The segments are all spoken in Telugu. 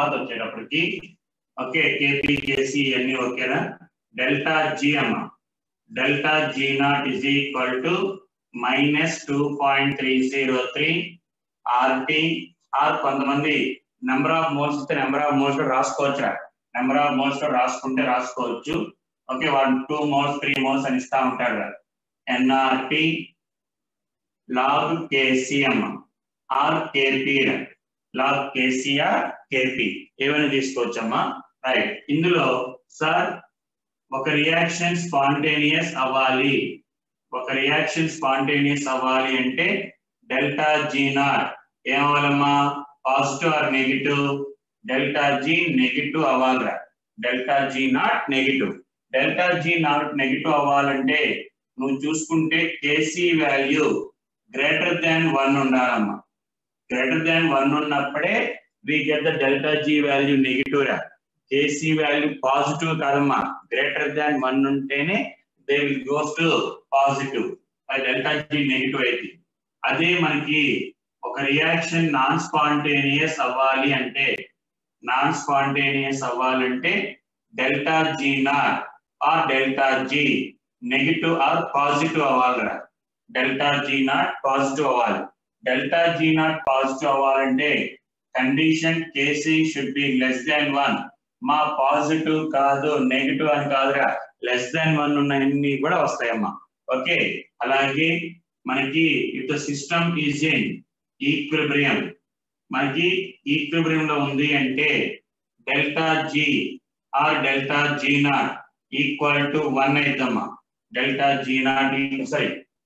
తర్వాత వచ్చేటప్పటికి ఓకే కేపీ కేసీ అన్ని ఓకేనా డెల్టా జి అమ్మ delta G naught is equal to minus two point three zero three RT R కొంతమంది నెంబర్ ఆఫ్ మోల్స్ ఇస్తే నెంబర్ ఆఫ్ మోల్స్ రాసుకోవచ్చు నెంబర్ ఆఫ్ మోల్స్ రాసుకుంటే రాసుకోవచ్చు okay one two moles three moles అని ఇస్తా ఉంటాడు NRT log KCM R KP log KCR KP ఏమైనా తీసుకోవచ్చమ్మా రైట్ ఇందులో సార్ ఒక రియాక్షన్ స్పాంటేనియస్ అవ్వాలి ఒక రియాక్షన్ స్పాంటేనియస్ అవ్వాలి అంటే delta G naught ఏమవ్వాలమ్మా positive or negative delta G negative అవ్వాలిరా delta G naught negative delta G naught negative అవ్వాలంటే నువ్వు చూసుకుంటే KC value greater than one ఉండాలమ్మా గ్రేటర్ దాన్ వన్ ఉన్నప్పుడే we get the delta G value negative రా కేసీ వాల్యూ పాజిటివ్ కాదమ్మా గ్రేటర్ దాన్ వన్ ఉంటేనే they will goes to positive అది డెల్టా జీ నెగిటివ్ అయితే అదే మనకి ఒక రియాక్షన్ నాన్ స్పాంటేనియస్ అవ్వాలి అంటే నాన్ స్పాంటేనియస్ అవ్వాలంటే delta G naught R delta G negative or positive అవ్వాలిరా డెల్టా జీ నాట్ పాజిటివ్ అవ్వాలి డెల్టా జీ నాట్ పాజిటివ్ అవ్వాలంటే condition KC should be less than one మా పాజిటివ్ కాదు నెగిటివ్ అని కాదురా లెస్ దాన్ వన్ ఉన్నన్ని కూడా వస్తాయమ్మా ఓకే అలాగే మనకి if the system is in equilibrium మనకి ఈక్విబ్రియం లో ఉంది అంటే delta G or delta G naught equal to one అయిద్దమ్మా delta G naught sorry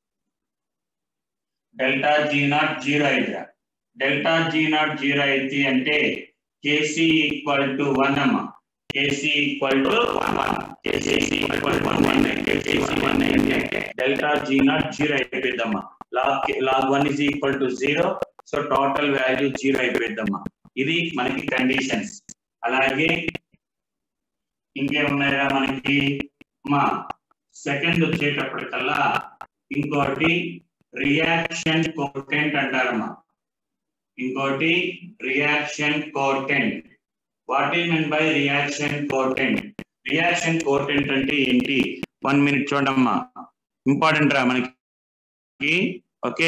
delta G naught zero అయితే డెల్టా జీ నాట్ జీరో అయితే అంటే కేసీ ఈక్వల్ టు వన్ అమ్మ KC equal to one KC equal to one KC one delta G naught zero అయిపోయిద్దమ్మా log log one is equal to zero so total value zero అయిపోయిద్దమ్మా ఇది మనకి కండిషన్స్ అలాగే ఇంకేమున్నాయా మనకి మా సెకండ్ వచ్చేటప్పటికల్లా ఇంకోటి రియాక్షన్ కోటెంట్ అంటారమ్మా ఇంకోటి reaction quotient what we mean by reaction quotient reaction quotient అంటే ఏంటి వన్ మినిట్ చూడమ్మా ఇంపార్టెంట్ రా మనకి ఓకే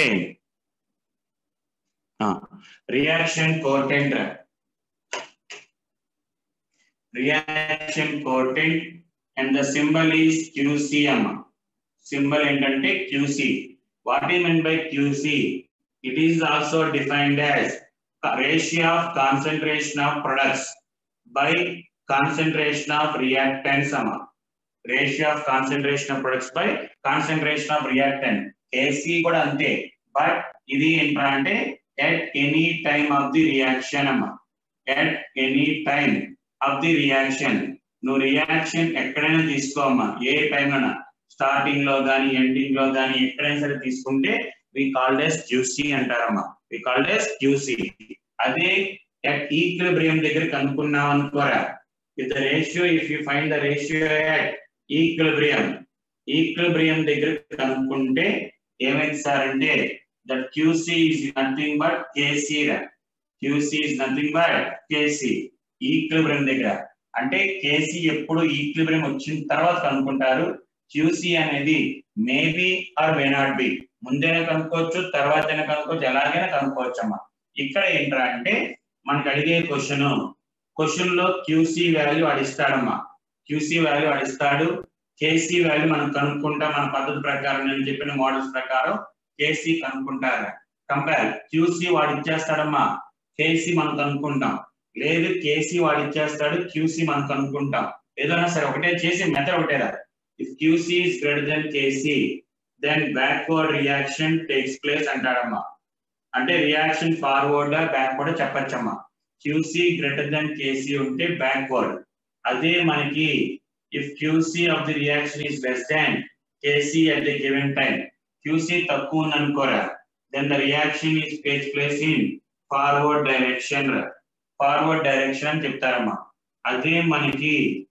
రియాక్షన్ కోటెంట్ రా reaction quotient and the symbol is QC అమ్మ సింబల్ ఏంటంటే QC what we mean by QC it is also defined as ratio of concentration of products by concentration of reactants amma ratio of concentration of products by concentration of reactant kc కూడా అంతే బట్ ఇది ఏంటా అంటే at any time of the reaction అమ్మా at any time of the reaction నువ్వు రియాక్షన్ ఎక్కడైనా తీసుకో అమ్మా ఏ టైంలోనా స్టార్టింగ్ లో కానీ ఎండింగ్ లో కానీ ఎక్కడైనా సరే తీసుకుంటే వి కాల్డ్ ఎస్ క్యూసీ అంటారమ్మా వి కాల్డ్ ఎస్ క్యూసీ అదే అట్ ఈక్విబ్రియం దగ్గర కనుక్కున్నాం అనుకోరా with the ratio if you find the ratio at equilibrium equilibrium దగ్గర కనుక్కుంటే ఏమైంది సార్ అంటే that QC is nothing but KC రా QC is nothing but KC equilibrium దగ్గర అంటే కేసీ ఎప్పుడు ఈక్విబ్రియం వచ్చిన తర్వాత కనుక్కుంటారు క్యూసీ అనేది maybe or may not be ముందైనా కనుక్కోవచ్చు తర్వాత కనుక్కోవచ్చు ఎలాగైనా కనుక్కోవచ్చు అమ్మా ఇక్కడ ఏంట్రా అంటే మనకు అడిగే క్వశ్చన్ క్వశ్చన్ లో క్యూసీ వాల్యూ అడిస్తాడమ్మా క్యూసీ వాల్యూ అడిస్తాడు కేసీ వాల్యూ మనం కనుక్కుంటాం మన పద్ధతి ప్రకారం నేను చెప్పిన మోడల్స్ ప్రకారం కేసీ కనుక్కుంటారు కంపేర్ క్యూసీ వాడు ఇచ్చేస్తాడమ్మా కేసీ మనం కనుక్కుంటాం లేదు కేసీ వాడు ఇచ్చేస్తాడు క్యూసీ మనం కనుక్కుంటాం ఏదైనా సరే ఒకటే చేసి మెథడ్ ఒకటేరా if QC is greater than KC then backward reaction takes place అంటాడమ్మా అంటే రియాక్షన్ ఫార్వర్డ్ బ్యాక్వర్డ్ చెప్పచ్చమ్మా క్యూసీ గ్రేటర్ దెన్ కేసీ ఉంటే బ్యాక్వర్డ్ అదే మనకి if QC of the reaction is less than KC at the given time QC తక్కువ ఉందనుకోరా then the reaction is takes place in forward direction forward direction అని చెప్తారమ్మా అదే మనకి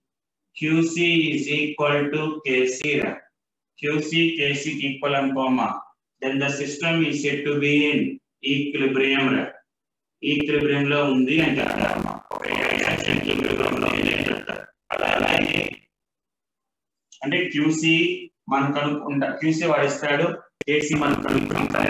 QC is equal to KC రా QC KC equal అనుకోమా then the system is said to be in equilibrium equilibrium లో ఉంది అని చెప్తారమ్మా అంటే క్యూసి మనం కనుక్కుంటా క్యూసి వాడిస్తాడు కేసీ మనం కనుక్కుంటాం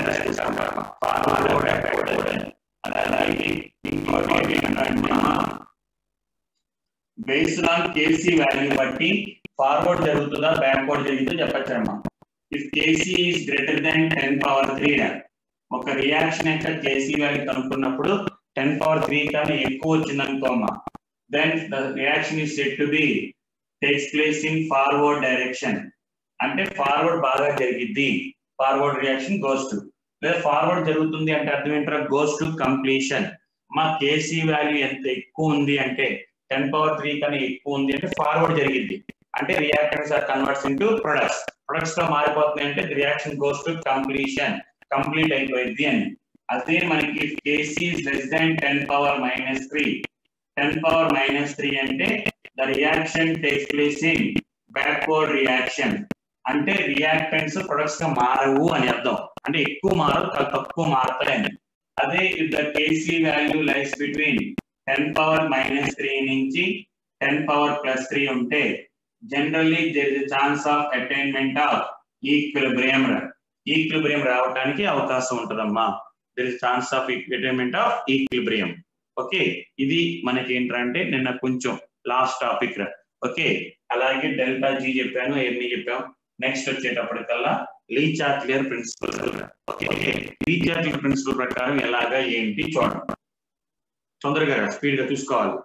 బేస్డ్ ఆన్ కేసీ వాల్యూ బట్టి ఫార్వర్డ్ జరుగుతుందా బ్యాక్వర్డ్ జరుగుతుందో చెప్పచ్చమ్మా if KC is greater than ten power three ఒక రియాక్షన్ యొక్క కేసీ వాల్యూ కనుక్కున్నప్పుడు టెన్ పవర్ త్రీ కన్నా ఎక్కువ వచ్చింది అనుకోమ్మా then the reaction is set to be takes place in forward direction అంటే ఫార్వర్డ్ బాగా జరిగిద్ది ఫార్వర్డ్ రియాక్షన్ గోస్ టు లేదా ఫార్వర్డ్ జరుగుతుంది అంటే అర్థం ఏంటారా గోస్ టు కంప్లీషన్ మా కేసీ వాల్యూ ఎంత ఎక్కువ ఉంది అంటే టెన్ పవర్ త్రీ కన్నా ఎక్కువ ఉంది అంటే ఫార్వర్డ్ జరిగింది అంటే reactants are converts into products products గా మారిపోతున్నాయి అంటే reaction goes to completion complete అయిపోయింది అని అదే మనకి KC less than ten power minus three ten power minus three అంటే the reaction takes place in backward reaction అంటే రియాక్టెంట్స్ ప్రొడక్ట్స్ గా మారవు అని అర్థం అంటే ఎక్కువ మారవు తక్కువ మారుతాయని అదే if the KC value lies between ten power minus three నుంచి టెన్ పవర్ ప్లస్ త్రీ ఉంటే generally there is chance of attainment of equilibrium equilibrium రావడానికి అవకాశం ఉంటుందమ్మా there is chance of attainment of equilibrium okay ఇది మనకి ఏంటంటే నిన్న కొంచెం లాస్ట్ టాపిక్ ఓకే అలాగే డెల్టా జీ చెప్పాను ఎన్ని చెప్పాం నెక్స్ట్ వచ్చేటప్పటికల్లా Le Chatelier principle okay Le Chatelier principle ప్రకారం ఎలాగా ఏంటి చూడండి తొందరగా స్పీడ్ గా చూసుకోవాలి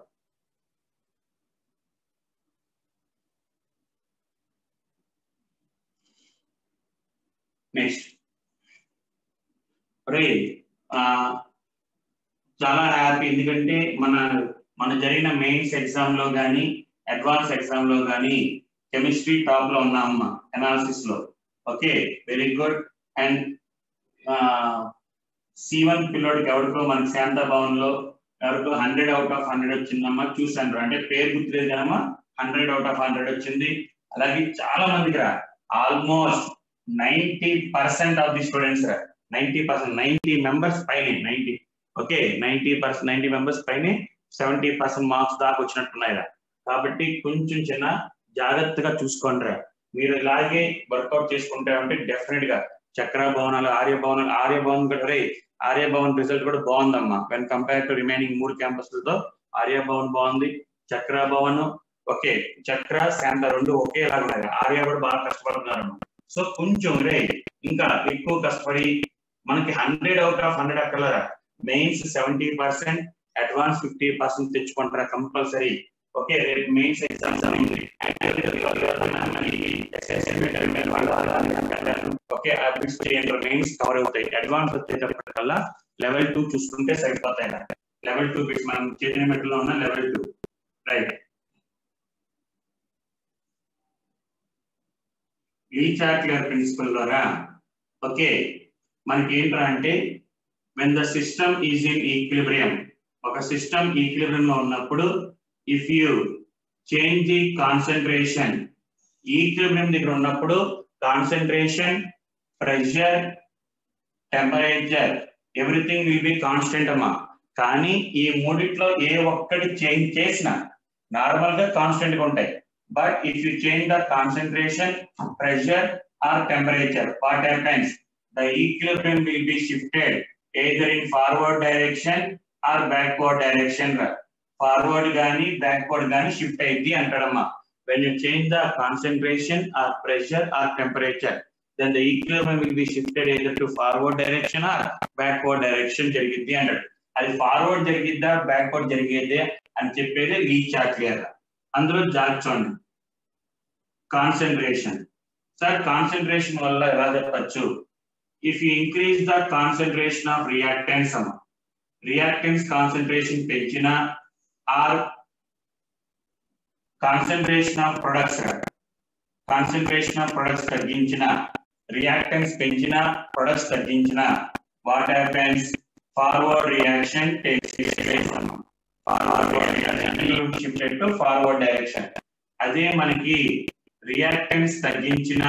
నెక్స్ట్ రే చాలా హ్యాపీ ఎందుకంటే మన మన జరిగిన మెయిన్స్ ఎగ్జామ్ లో కానీ అడ్వాన్స్ ఎగ్జామ్ లో కానీ కెమిస్ట్రీ టాప్ లో ఉన్నామమ్మా అనాలిసిస్ లో okay very good and C one పిల్లోడికి ఎవరికో మన శాంత భవన్ లో ఎవరికో హండ్రెడ్ అవుట్ ఆఫ్ హండ్రెడ్ వచ్చిందమ్మా చూసాను అంటే పేరు గుర్తులేదు కదమ్మా హండ్రెడ్ అవుట్ ఆఫ్ హండ్రెడ్ వచ్చింది అలాగే చాలా మందికి రా almost ninety percent of the students రా నైన్టీ పర్సెంట్ నైన్టీ మెంబర్స్ పైన ninety okay ninety percent ninety members పైన సెవెంటీ పర్సెంట్ మార్క్స్ దాకా వచ్చినట్టున్నాయి రా కాబట్టి కొంచెం చిన్న జాగ్రత్తగా చూసుకోండి రా మీరు ఇలాగే వర్కౌట్ చేసుకుంటే ఉంటే డెఫినెట్ గా చక్ర భవనాలు ఆర్య భవనాలు ఆర్య భవన్ కూడా రే ఆర్య భవన్ రిజల్ట్ కూడా బాగుందమ్మా వెన్ కంపేర్ టు రిమైనింగ్ మూడు క్యాంపస్లతో ఆర్య భవన్ బాగుంది చక్ర భవన్ ఓకే చక్ర శాంత రెండు ఒకేలాగా ఉన్నాయి ఆర్య కూడా బాగా కష్టపడుతున్నారు సో కొంచెం రే ఇంకా ఎక్కువ కష్టపడి మనకి హండ్రెడ్ అవుట్ ఆఫ్ హండ్రెడ్ అక్కడ mains seventy percent advance fifty percent తెచ్చుకుంటారా కంపల్సరీ ఓకే రేపు మెయిన్స్ ఎగ్జామ్స్ ఉంది ఓకే ఆ బిట్స్ మెయిన్స్ కవర్ అవుతాయి అడ్వాన్స్ వచ్చేటప్పటికల్లా లెవెల్ టూ చూసుకుంటే సరిపోతాయి లెవెల్ టూ బిట్స్ మనం చేసిన మెట్లో ఉన్న లెవెల్ టూ రైట్ ఈ చాక్లర్ ప్రిన్సిపల్ ద్వారా ఓకే మనకి ఏంట్రా అంటే when the system is in equilibrium ఒక సిస్టమ్ ఈక్విలిబ్రియం లో ఉన్నప్పుడు if you change the concentration equilibrium దగ్గర ఉన్నప్పుడు concentration pressure temperature everything will be constant అమ్మా కానీ ఈ మూడిట్లో ఏ ఒక్కటి చేంజ్ చేసినా నార్మల్ గా కాన్స్టెంట్ గా ఉంటాయి but if you change the concentration pressure or temperature what happens the equilibrium will be shifted either in forward direction or backward direction forward గానీ బ్యాక్వర్డ్ గానీ షిఫ్ట్ అయింది అంటాడమ్మా when you change the concentration or pressure or temperature then the equilibrium will be shifted either to forward direction or backward direction జరిగిద్ది అంటాడు అది ఫార్వర్డ్ జరిగిద్దా బ్యాక్వర్డ్ జరిగేదే అని చెప్పేది లీ చాక్లియర్ అందులో జాగ్రత్త కాన్సన్ట్రేషన్ సార్ కాన్సన్ట్రేషన్ వల్ల ఎలా చెప్పచ్చు if you increase the concentration of reactants అమ్మ రియాక్టెన్స్ కాన్సన్ట్రేషన్ పెంచిన or concentration of products concentration of products తగ్గించిన రియాక్టెన్స్ పెంచిన ప్రొడక్ట్స్ తగ్గించిన what happens forward reaction takes place forward reaction shifted to forward direction అదే మనకి రియాక్టెన్స్ తగ్గించిన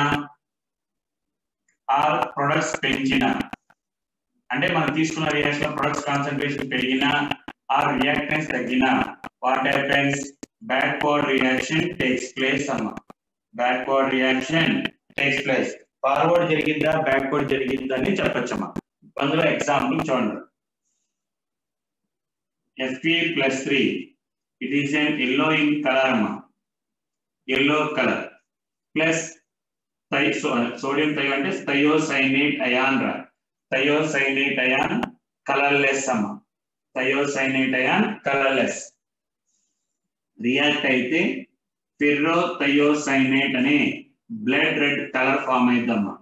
ఆర్ ప్రొడక్ట్స్ పెంచిన అంటే మనం తీసుకున్న రియాక్షన్ ప్రొడక్ట్స్ కాన్సన్ట్రేషన్ పెరిగిన ఆర్ రియాక్టెన్స్ తగ్గిన what happens backward reaction takes place అమ్మ backward reaction takes place forward జరిగిద్దా బ్యాక్వర్డ్ జరిగిద్దా అని చెప్పొచ్చమ్మా అందులో ఎగ్జాంపుల్ చూడండి FE plus three it is in yellow in colour అమ్మా ఎల్లో కలర్ ప్లస్ థై సోడియం థయో అంటే థయోసైనేట్ అయాన్ రా థయోసైనేట్ అయాన్ కలర్లెస్ అమ్మ థయోసైనేట్ అయాన్ కలర్లెస్ రియాక్ట్ అయితే ఫిర్రో థయోసైనేట్ అనే బ్లడ్ రెడ్ కలర్ ఫామ్ అయిద్దమ్మా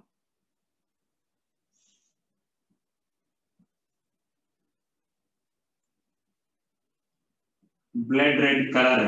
blood red colour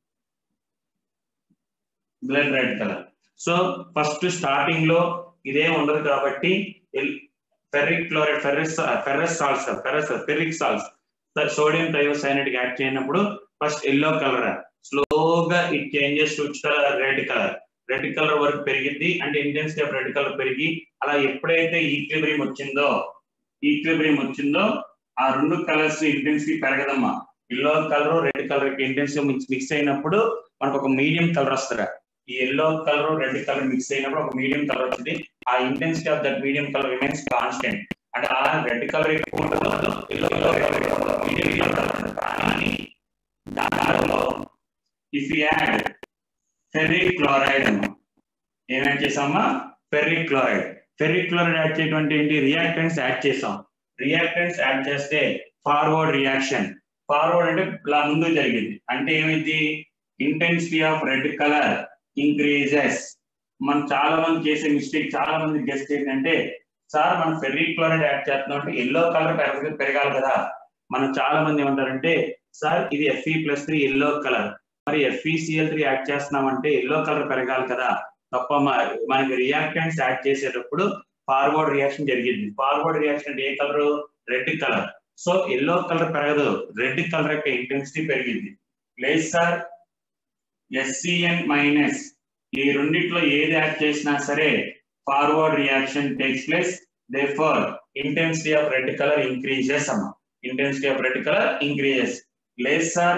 blood red colour so first starting లో ఇదే ఉండదు కాబట్టి ferric chloride ferrous ferrous salts ferrous ferric salts sodium thiocyanide add చేయనప్పుడు ఫస్ట్ ఎల్లో కలర్ స్లోగా it changes to colour red colour red colour వరకు పెరిగింది అంటే ఇంటెన్సిటీ ఆఫ్ రెడ్ కలర్ పెరిగి అలా ఎప్పుడైతే ఈక్విబ్రియం వచ్చిందో ఈక్విబ్రియం వచ్చిందో ఆ రెండు కలర్స్ ఇంటెన్సిటీ పెరగదమ్మా yellow colour red colour intensity mix అయినప్పుడు మనకు ఒక మీడియం కలర్ వస్తుంది ఈ yellow colour red colour mix అయినప్పుడు ఒక మీడియం కలర్ వచ్చింది ఆ intensity of that medium colour remains constant అంటే ఆ రెడ్ కలర్ ఎక్కువ ఉండదు ఎల్లో కలర్ మీడియం కలర్ కానీ దానిలో ఇఫ్ యాడ్ ఫెర్రిక్ క్లోరైడ్ అమ్మా ఏం యాడ్ చేసామా ferric chloride ferric chloride add చేయడం అంటే ఏంటి రియాక్టెంట్స్ యాడ్ చేసాం రియాక్టెంట్స్ యాడ్ చేస్తే ఫార్వర్డ్ రియాక్షన్ ఫార్వర్డ్ అంటే ఇలా ముందు జరిగింది అంటే ఏమైంది intensity of red colour increases మనం చాలా మంది చేసే మిస్టేక్ చాలా మంది గెస్ట్ ఏంటంటే సార్ మనం ఫెర్రిక్ క్లోరైడ్ యాడ్ చేస్తున్నాం అంటే ఎల్లో కలర్ పెరగ పెరగాలి కదా మనం చాలా మంది ఏమంటారంటే సార్ ఇది FE plus three yellow colour మరి ఎఫ్ఈసిఎల్ త్రీ యాడ్ చేస్తున్నామంటే ఎల్లో కలర్ పెరగాలి కదా తప్ప మనకి రియాక్టెంట్స్ యాడ్ చేసేటప్పుడు ఫార్వర్డ్ రియాక్షన్ జరిగింది ఫార్వర్డ్ రియాక్షన్ అంటే ఏ colour red colour so yellow colour పెరగదు రెడ్ కలర్ యొక్క ఇంటెన్సిటీ పెరిగింది లేదు సార్ ఎస్సిఎన్ మైనస్ ఈ రెండిట్లో ఏది యాడ్ చేసినా సరే forward reaction takes place therefore intensity of red colour increases అమ్మ intensity of red colour increases లేదు సార్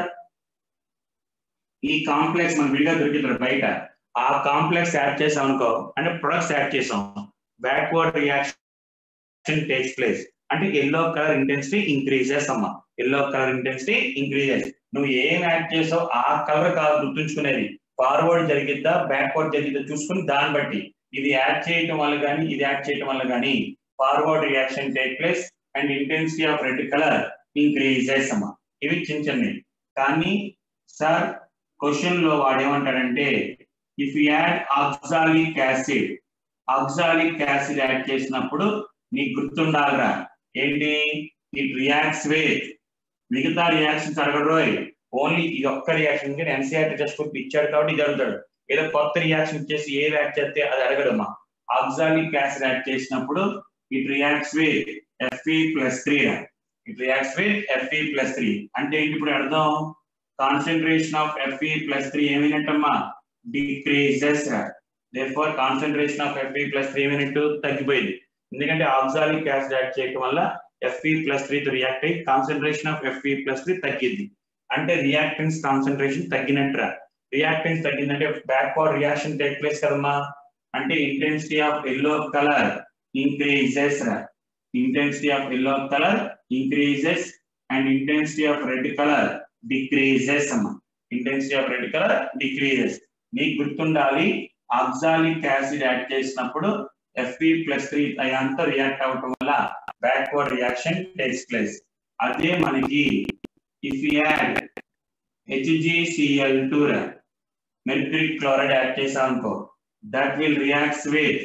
ఈ కాంప్లెక్స్ మనం విడిగా దొరికింది బయట ఆ కాంప్లెక్స్ యాడ్ చేసాం అనుకో అంటే ప్రొడక్ట్స్ యాడ్ చేసాం బ్యాక్వర్డ్ రియాక్షన్ టేక్స్ ప్లేస్ అంటే ఎల్లో కలర్ ఇంటెన్సిటీ ఇంక్రీజెస్ అమ్మా ఎల్లో కలర్ ఇంటెన్సిటీ ఇంక్రీజెస్ నువ్వు ఏం యాడ్ చేసావు ఆ కలర్ కాదు గుర్తుంచుకునేది ఫార్వర్డ్ జరిగిద్దా బ్యాక్వర్డ్ జరిగిద్దా చూసుకుని దాన్ని బట్టి ఇది యాడ్ చేయటం వల్ల కానీ ఇది యాడ్ చేయటం వల్ల కానీ forward reaction take place and intensity of red colour increases అమ్మా ఇవి చిన్న చిన్నవి కానీ సార్ క్వశ్చన్ లో వాడేమంటాడంటే if add oxalic acid oxalic acid add చేసినప్పుడు నీకు గుర్తుండాలిరా ఏంటి ఇట్ రియాక్ట్స్ విత్ మిగతా రియాక్షన్స్ అడగడోయ్ ఓన్లీ ఇది ఒక్క రియాక్షన్ కానీ ఎన్సీఆర్ టెస్ట్ బుక్ ఇచ్చాడు కాబట్టి ఇది అడుగుతాడు ఏదో కొత్త రియాక్షన్ ఇచ్చేసి ఏ యాడ్ చేస్తే అది అడగడమ్మా ఆక్సాలిక్ యాసిడ్ యాడ్ చేసినప్పుడు it reacts with FE plus three it reacts with FE plus three అంటే ఏంటి ఇప్పుడు అర్థం concentration of FE plus three ఏమైనట్టమ్మా డిక్రీజెస్ రా therefore concentration of FE plus three ఏమైనట్టు తగ్గిపోయింది ఎందుకంటే ఆక్సాలిక్ యాసిడ్ యాడ్ చేయడం వల్ల ఎఫ్ఈ ప్లస్ త్రీ తో రియాక్ట్ అయ్యి concentration of FE plus three తగ్గింది అంటే రియాక్టెన్స్ కాన్సన్ట్రేషన్ తగ్గినట్టురా రియాక్టెన్స్ తగ్గిందంటే బ్యాక్వర్డ్ రియాక్షన్ టేక్ ప్లేస్ కదమ్మా అంటే intensity of yellow colour increases రా intensity of yellow colour increases and intensity of red colour decreases అమ్మా intensity of red colour decreases నీకు గుర్తుండాలి ఆక్సాలిక్ యాసిడ్ యాడ్ చేసినప్పుడు ఎఫ్ఈ ప్లస్ త్రీ అయాంతో రియాక్ట్ అవటం వల్ల బ్యాక్వర్డ్ రియాక్షన్ టేక్స్ ప్లేస్ అదే మనకి if add HGCL two mercuric chloride add చేసాం అనుకో దట్ విల్ రియాక్ట్స్ విత్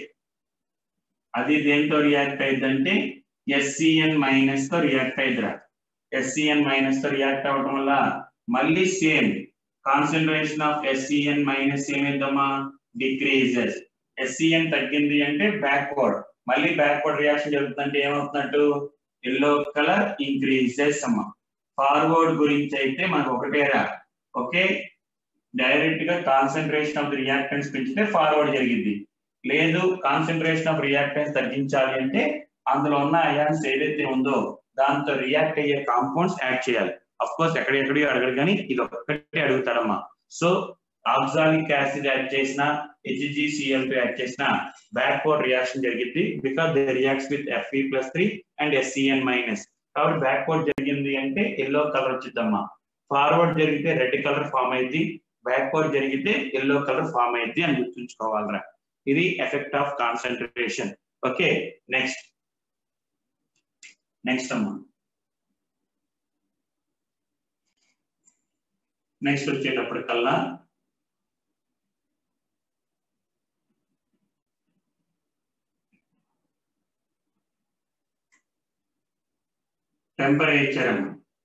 అది దేంతో రియాక్ట్ అయిందంటే ఎస్సిఎన్ మైనస్ తో రియాక్ట్ అయ్యిద్రా ఎస్సిఎన్ మైనస్ తో రియాక్ట్ అవటం వల్ల మళ్ళీ same concentration of SCN minus ఏమైందమ్మా డిక్రీజెస్ ఎస్సిఎన్ తగ్గింది అంటే బ్యాక్వర్డ్ మళ్ళీ బ్యాక్వర్డ్ రియాక్షన్ జరుగుతుందంటే ఏమవుతున్నట్టు ఎల్లో కలర్ ఇంక్రీజెస్ అమ్మా ఫార్వర్డ్ గురించి అయితే మనకు ఒకటేరా ఓకే డైరెక్ట్ గా కాన్సన్ట్రేషన్ ఆఫ్ ది రియాక్టెన్స్ పెంచితే ఫార్వర్డ్ జరిగింది లేదు కాన్సన్ట్రేషన్ ఆఫ్ రియాక్టెన్స్ తగ్గించాలి అంటే అందులో ఉన్న అయాన్స్ ఏదైతే ఉందో దాంతో రియాక్ట్ అయ్యే కాంపౌండ్స్ యాడ్ చేయాలి అఫ్ కోర్స్ ఎక్కడెక్కడో అడగడు కానీ ఇది ఒక్కటే అడుగుతాడమ్మా సో ఆక్సాలిక్ యాసిడ్ యాడ్ చేసిన హెచ్జిసిఎల్ టు యాడ్ చేసిన బ్యాక్వర్డ్ రియాక్షన్ జరిగింది because they reacts with FE plus three and SCN minus కాబట్టి బ్యాక్వర్డ్ జరిగింది అంటే ఎల్లో కలర్ వచ్చిద్దమ్మా ఫార్వర్డ్ జరిగితే రెడ్ కలర్ ఫామ్ అయింది బ్యాక్వర్డ్ జరిగితే ఎల్లో కలర్ ఫామ్ అయింది అని గుర్తుంచుకోవాలరా ఇది effect of concentration okay next next అమ్మా నెక్స్ట్ వచ్చేటప్పటికల్లా టెంపరేచర్ అమ్మ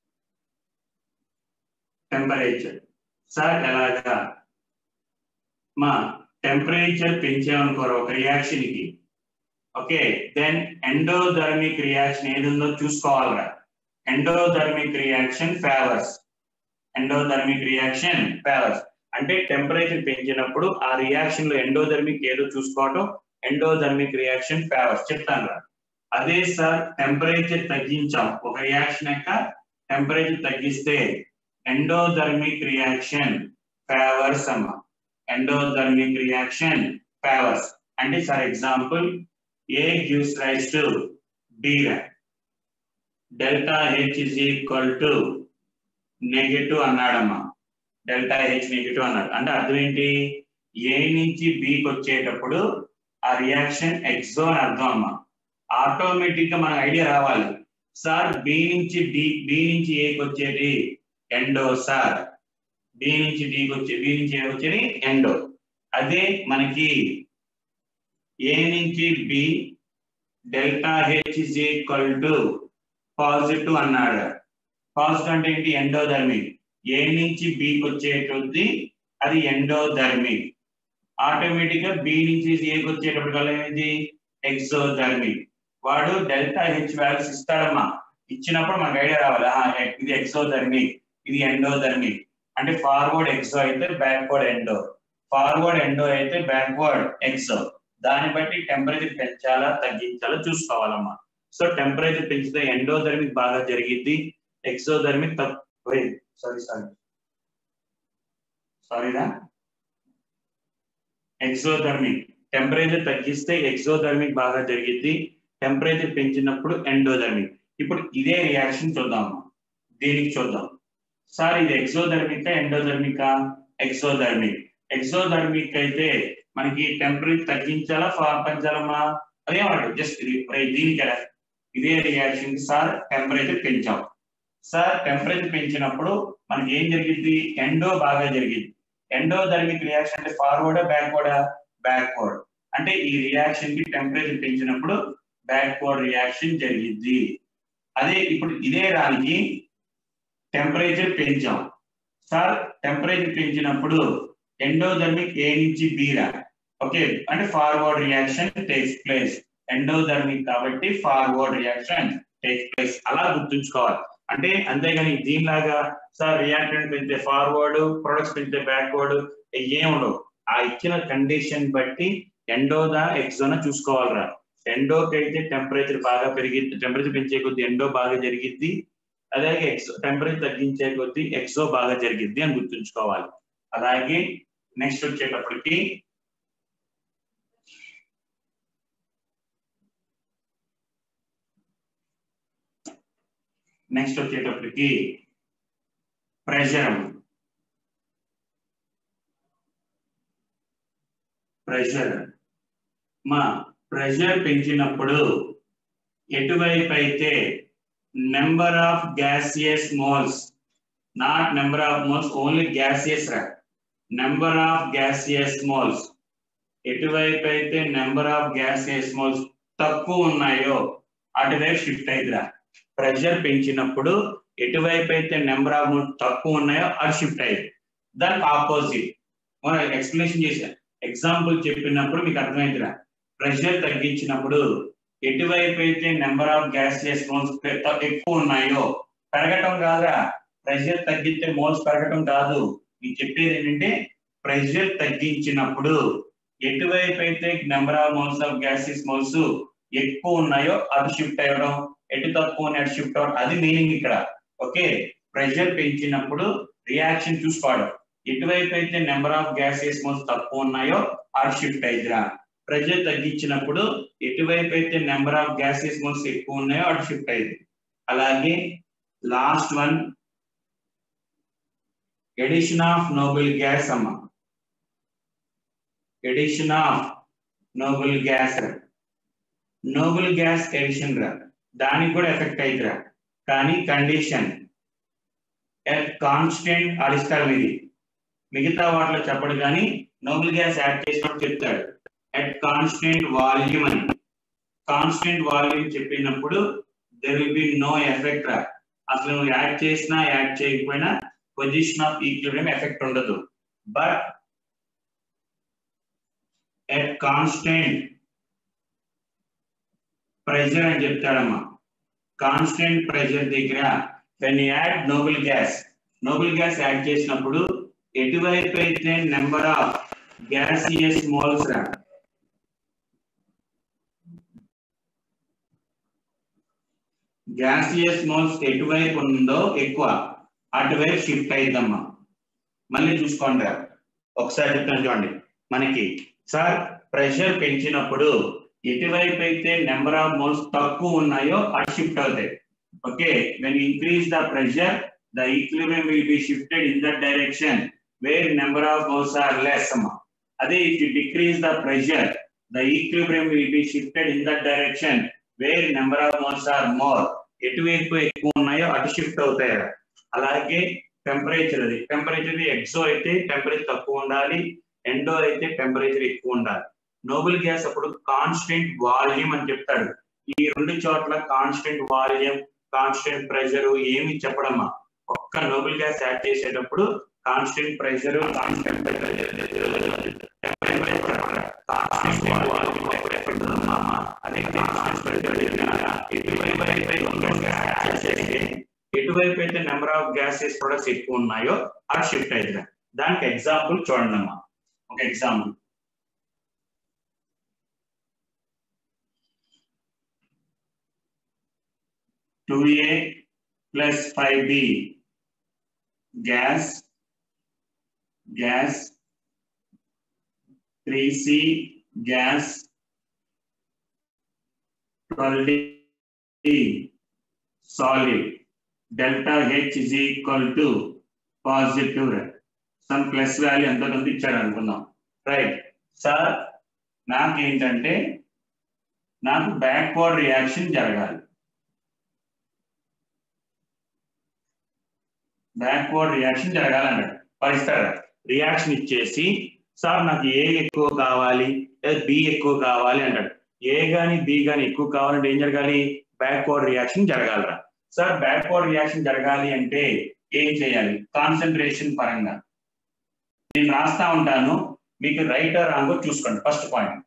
టెంపరేచర్ సార్ ఎలాగా మా టెంపరేచర్ పెంచామనుకోరు ఒక రియాక్షన్ కి ఓకే దెన్ ఎండోధర్మిక్ రియాక్షన్ ఏది ఉందో చూసుకోవాలరా endothermic reaction favours endothermic reaction favours అంటే టెంపరేచర్ పెంచినప్పుడు ఆ రియాక్షన్ లో ఎండోధర్మిక్ ఏదో చూసుకోవటం ఎండోధర్మిక్ రియాక్షన్ ఫేవర్స్ చెప్తాను రా అదే సార్ టెంపరేచర్ తగ్గించాం ఒక రియాక్షన్ యొక్క టెంపరేచర్ తగ్గిస్తే ఎండోధర్మిక్ రియాక్షన్ ఫేవర్స్ అమ్మ ఎండోధర్మిక్ రియాక్షన్ ఫేవర్స్ అంటే for example A gives rise to B delta H is equal to negative అన్నాడమ్మా డెల్టా హెచ్ నెగటివ్ అన్నాడు అంటే అర్థం ఏంటి ఏ నుంచి బికి వచ్చేటప్పుడు ఆ రియాక్షన్ ఎక్సో అని అర్థం అమ్మా ఆటోమేటిక్ గా మనకు ఐడియా రావాలి సార్ బి నుంచి డి బి నుంచి ఏకి వచ్చేది ఎండో సార్ బి నుంచి డికి వచ్చే బి నుంచి ఏ వచ్చేది ఎండో అదే మనకి ఏ నుంచి B delta H is equal to positive అన్నాడు పాజిటివ్ అంటే ఏంటి ఎండోధర్మిక్ ఏ నుంచి బికి వచ్చేటది అది ఎండోధర్మిక్ ఆటోమేటిక్ గా బి నుంచి ఏకి వచ్చేటప్పటికల్లా ఏది ఎక్సోధర్మిక్ వాడు డెల్టా హెచ్ వాల్యూస్ ఇస్తాడమ్మా ఇచ్చినప్పుడు మనకు ఐడియా రావాలి ఆహా, ఇది ఎక్సోధర్మిక్ ఇది ఎండోధర్మిక్ అంటే ఫార్వర్డ్ ఎక్సో అయితే బ్యాక్వర్డ్ ఎండో ఫార్వర్డ్ ఎండో అయితే బ్యాక్వర్డ్ ఎక్సో దాన్ని బట్టి టెంపరేచర్ పెంచాలా తగ్గించాలా చూసుకోవాలమ్మా సో టెంపరేచర్ పెంచితే ఎండోధర్మిక్ బాగా జరిగింది ఎక్సోధర్మిక్ తక్కువ సారీ సారీ సారీరా ఎక్సోధర్మిక్ టెంపరేచర్ తగ్గిస్తే ఎక్సోధర్మిక్ బాగా జరిగింది టెంపరేచర్ పెంచినప్పుడు ఎండోధర్మిక్ ఇప్పుడు ఇదే రియాక్షన్ చూద్దాం దీనికి చూద్దాం సార్ ఇది ఎక్సోధర్మిక్ ఎండోధర్మికా ఎక్సోధర్మిక్ ఎక్సోధర్మిక్ అయితే మనకి టెంపరేచర్ తగ్గించాలా ఫా- పెంచాలమ్మా అదేమన్నాడు జస్ట్ దీనికి ఎలా? ఇదే రియాక్షన్ కి సార్ టెంపరేచర్ పెంచాం సార్ టెంపరేచర్ పెంచినప్పుడు మనకి ఏం జరిగింది ఎండో బాగా జరిగింది ఎండోధర్మిక్ రియాక్షన్ అంటే ఫార్వర్డా బ్యాక్వర్డా బ్యాక్వర్డ్ అంటే ఈ రియాక్షన్ కి టెంపరేచర్ పెంచినప్పుడు బ్యాక్వర్డ్ రియాక్షన్ జరిగింది అదే ఇప్పుడు ఇదే దానికి టెంపరేచర్ పెంచాం సార్ టెంపరేచర్ పెంచినప్పుడు ఎండోధర్మిక్ ఏ నుంచి బీరా ఓకే అంటే forward reaction takes place endothermic కాబట్టి ఫార్వర్డ్ రియాక్షన్ టేక్స్ ప్లేస్ అలా గుర్తుంచుకోవాలి అంటే అంతేగాని దీనిలాగా సార్ రియాక్టెంట్ పెంచితే ఫార్వర్డ్ ప్రొడక్ట్స్ పెంచితే బ్యాక్వర్డ్ ఏం ఉండవు ఆ ఇచ్చిన కండిషన్ బట్టి ఎండోదా ఎక్సోనా చూసుకోవాలరా ఎండోకి అయితే టెంపరేచర్ బాగా పెరిగింది టెంపరేచర్ పెంచే కొద్దీ ఎండో బాగా జరిగిద్ది అలాగే ఎక్సో టెంపరేచర్ తగ్గించే కొద్దీ ఎక్సో బాగా జరిగిద్ది అని గుర్తుంచుకోవాలి అలాగే నెక్స్ట్ వచ్చేటప్పటికి నెక్స్ట్ వచ్చేటప్పటికి ప్రెషర్ ప్రెషర్ మా ప్రెషర్ పెంచినప్పుడు ఎటువైపు అయితే number of gaseous moles not number of moles only gaseous రా నెంబర్ ఆఫ్ గ్యాసియస్ మోల్స్ ఎటువైపు అయితే నెంబర్ ఆఫ్ గ్యాసియస్ మోల్స్ తక్కువ ఉన్నాయో అటువైపు షిఫ్ట్ అయిద్దిరా ప్రెషర్ పెంచినప్పుడు ఎటువైపు అయితే నెంబర్ ఆఫ్ మోల్స్ తక్కువ ఉన్నాయో అది షిఫ్ట్ అయ్యింది దానికి ఆపోజిట్ మనం ఎక్స్ప్లెనేషన్ చేసా ఎగ్జాంపుల్ చెప్పినప్పుడు మీకు అర్థమైందిరా ప్రెషర్ తగ్గించినప్పుడు ఎటువైపు అయితే నెంబర్ ఆఫ్ గ్యాసియస్ మోల్స్ ఎక్కువ ఉన్నాయో పెరగటం కాదురా ప్రెషర్ తగ్గితే మోల్స్ పెరగటం కాదు మీకు చెప్పేది ఏంటంటే ప్రెషర్ తగ్గించినప్పుడు ఎటువైపు అయితే number of moles of gaseous moles ఎక్కువ ఉన్నాయో అటు షిఫ్ట్ అయ్యడం ఎటు తక్కువ ఉన్నాయి అటు షిఫ్ట్ అవ్వడం అది మీనింగ్ ఇక్కడ ఓకే ప్రెషర్ పెంచినప్పుడు రియాక్షన్ చూసుకోవడం ఎటువైపు అయితే నెంబర్ ఆఫ్ గ్యాసెస్ మోల్స్ తక్కువ ఉన్నాయో అటు షిఫ్ట్ అయిద్దిరా ప్రెషర్ తగ్గించినప్పుడు ఎటువైపు అయితే నెంబర్ ఆఫ్ గ్యాసెస్ మోల్స్ ఎక్కువ ఉన్నాయో అటు షిఫ్ట్ అయింది అలాగే last one addition of noble gas అమ్మ addition of noble gas noble gas addition రా దానికి కూడా ఎఫెక్ట్ అయిద్దిరా కానీ కండిషన్ ఎట్ కాన్స్టెంట్ అడిస్తాడు ఇది మిగతా వాటిలో చెప్పడు కానీ నోబెల్ గ్యాస్ యాడ్ చేసినప్పుడు చెప్తాడు అట్ కాన్స్టెంట్ వాల్యూమ్ అని కాన్స్టెంట్ వాల్యూమ్ చెప్పినప్పుడు there will be no effect రా అసలు నువ్వు యాడ్ చేసినా యాడ్ చేయకపోయినా పొజిషన్ ఆఫ్ ఈక్విలిబ్రియం ఎఫెక్ట్ ఉండదు బట్ ఎట్ కాన్స్టెంట్ ప్రెషర్ అని చెప్తాడమ్మా కాన్స్టెంట్ ప్రెషర్ దగ్గర when add noble gas noble gas add చేసినప్పుడు ఎటువైపు అయితే నెంబర్ ఆఫ్ గ్యాసియస్ మోల్స్ రా గ్యాసియస్ మోల్స్ ఎటువైపు ఉందో ఎక్కువ అటువైపు షిఫ్ట్ అయిద్దమ్మా మళ్ళీ చూసుకోండి ఒకసారి చెప్తాను చూడండి మనకి సార్ ప్రెషర్ పెంచినప్పుడు ఎటువైపు అయితే నెంబర్ ఆఫ్ మోల్స్ తక్కువ ఉన్నాయో అటు షిఫ్ట్ అవుతాయి okay when increase the pressure the equilibrium will be shifted in that direction where number of moles are less అమ్మా అదే if you decrease the pressure the equilibrium will be shifted in that direction where number of moles are more ఎటువైపు ఎక్కువ ఉన్నాయో అటు షిఫ్ట్ అవుతాయి అలాగే టెంపరేచర్ అది టెంపరేచర్ ఎక్సో అయితే టెంపరేచర్ తక్కువ ఉండాలి ఎండో అయితే టెంపరేచర్ ఎక్కువ ఉండాలి నోబెల్ గ్యాస్ అప్పుడు కాన్స్టెంట్ వాల్యూమ్ అని చెప్తాడు ఈ రెండు చోట్ల కాన్స్టెంట్ వాల్యూమ్ కాన్స్టెంట్ ప్రెషర్ ఏమి చెప్పడమ్మా ఒక్క నోబెల్ గ్యాస్ యాడ్ చేసేటప్పుడు కాన్స్టెంట్ ప్రెషర్ కాన్స్టెంట్ ఎటువైపు అయితే నెంబర్ ఆఫ్ గ్యాసెస్ ప్రొడక్ట్స్ ఎక్కువ ఉన్నాయో అటు షిఫ్ట్ అవుతుంది దానికి ఎగ్జాంపుల్ చూడండి అమ్మా ఒక example two A plus five B gas gas three C gas twelve D solid delta H is equal to positive some plus value ఎంత కొంత ఇచ్చాడు అనుకుందాం రైట్ సార్ నాకేంటంటే నాకు బ్యాక్వర్డ్ రియాక్షన్ జరగాలి బ్యాక్వర్డ్ రియాక్షన్ జరగాలన్నాడు పరిస్తాడు రియాక్షన్ ఇచ్చేసి సార్ నాకు ఏ ఎక్కువ కావాలి లేదా బి ఎక్కువ కావాలి అంటాడు ఏ గాని బి గాని ఎక్కువ కావాలంటే ఏం జరగాలి బ్యాక్వర్డ్ రియాక్షన్ జరగాలరా సార్ బ్యాక్వర్డ్ రియాక్షన్ జరగాలి అంటే ఏం చేయాలి కాన్సన్ట్రేషన్ పరంగా నేను రాస్తా ఉంటాను మీకు రైట్ రాంగో చూసుకోండి ఫస్ట్ పాయింట్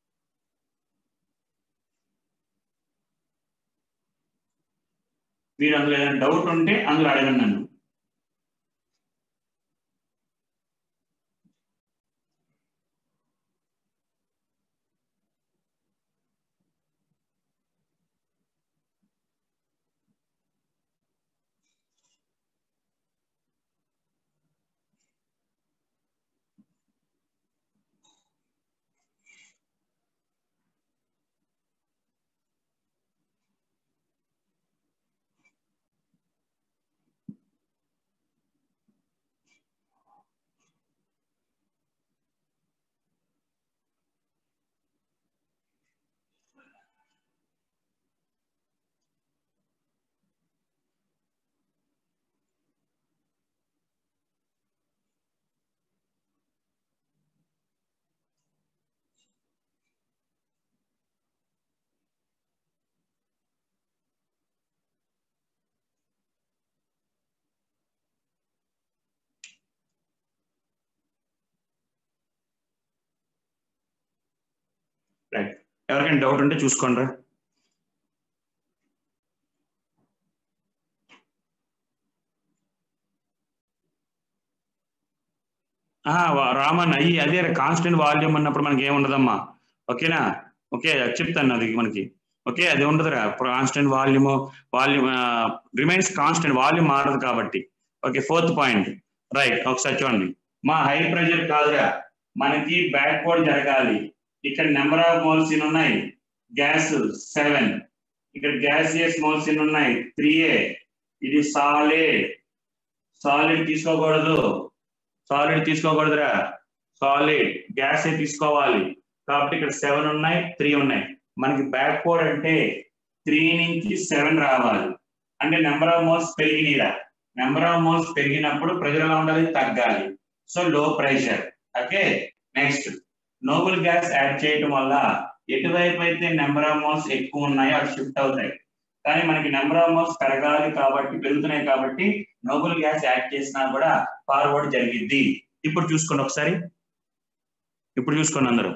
మీరు అందులో ఏదైనా డౌట్ ఉంటే అందులో అడగండి నన్ను రైట్ ఎవరికైనా డౌట్ ఉంటే చూసుకోండి రా రామన్ అయ్యి అదే కాన్స్టెంట్ వాల్యూమ్ అన్నప్పుడు మనకి ఏముండదమ్మా ఓకేనా ఓకే చెప్తాను అది మనకి ఓకే అది ఉండదురా constant volume volume remains constant volume మారదు కాబట్టి ఓకే ఫోర్త్ పాయింట్ రైట్ ఒకసారి చూడండి మా హై ప్రెషర్ కాదురా మనకి బ్యాక్వర్డ్ జరగాలి ఇక్కడ నెంబర్ ఆఫ్ మోల్స్ ఇన్ ఉన్నాయి గ్యాస్ సెవెన్ ఇక్కడ గ్యాసియస్ మోల్స్ ఇన్ ఉన్నాయి త్రీ ఏ ఇది సాలిడ్ సాలిడ్ తీసుకోకూడదు సాలిడ్ తీసుకోకూడదురా సాలిడ్ గ్యాస్ తీసుకోవాలి కాబట్టి ఇక్కడ సెవెన్ ఉన్నాయి త్రీ ఉన్నాయి మనకి బ్యాక్వర్డ్ అంటే త్రీ నుంచి సెవెన్ రావాలి అంటే నెంబర్ ఆఫ్ మోల్స్ పెరిగినరా నెంబర్ ఆఫ్ మోల్స్ పెరిగినప్పుడు ప్రెషర్ ఎలా ఉండాలి తగ్గాలి so low pressure okay next noble gas add చేయటం వల్ల ఎటువైపు అయితే నెంబర్ ఆఫ్ మోల్స్ ఎక్కువ ఉన్నాయో అవి షిఫ్ట్ అవుతాయి కానీ మనకి నెంబర్ ఆఫ్ మోల్స్ పెరగాలి కాబట్టి పెరుగుతున్నాయి కాబట్టి నోబుల్ గ్యాస్ యాడ్ చేసినా కూడా ఫార్వర్డ్ జరిగిద్ది ఇప్పుడు చూసుకోండి ఒకసారి ఇప్పుడు చూసుకోండి అందరూ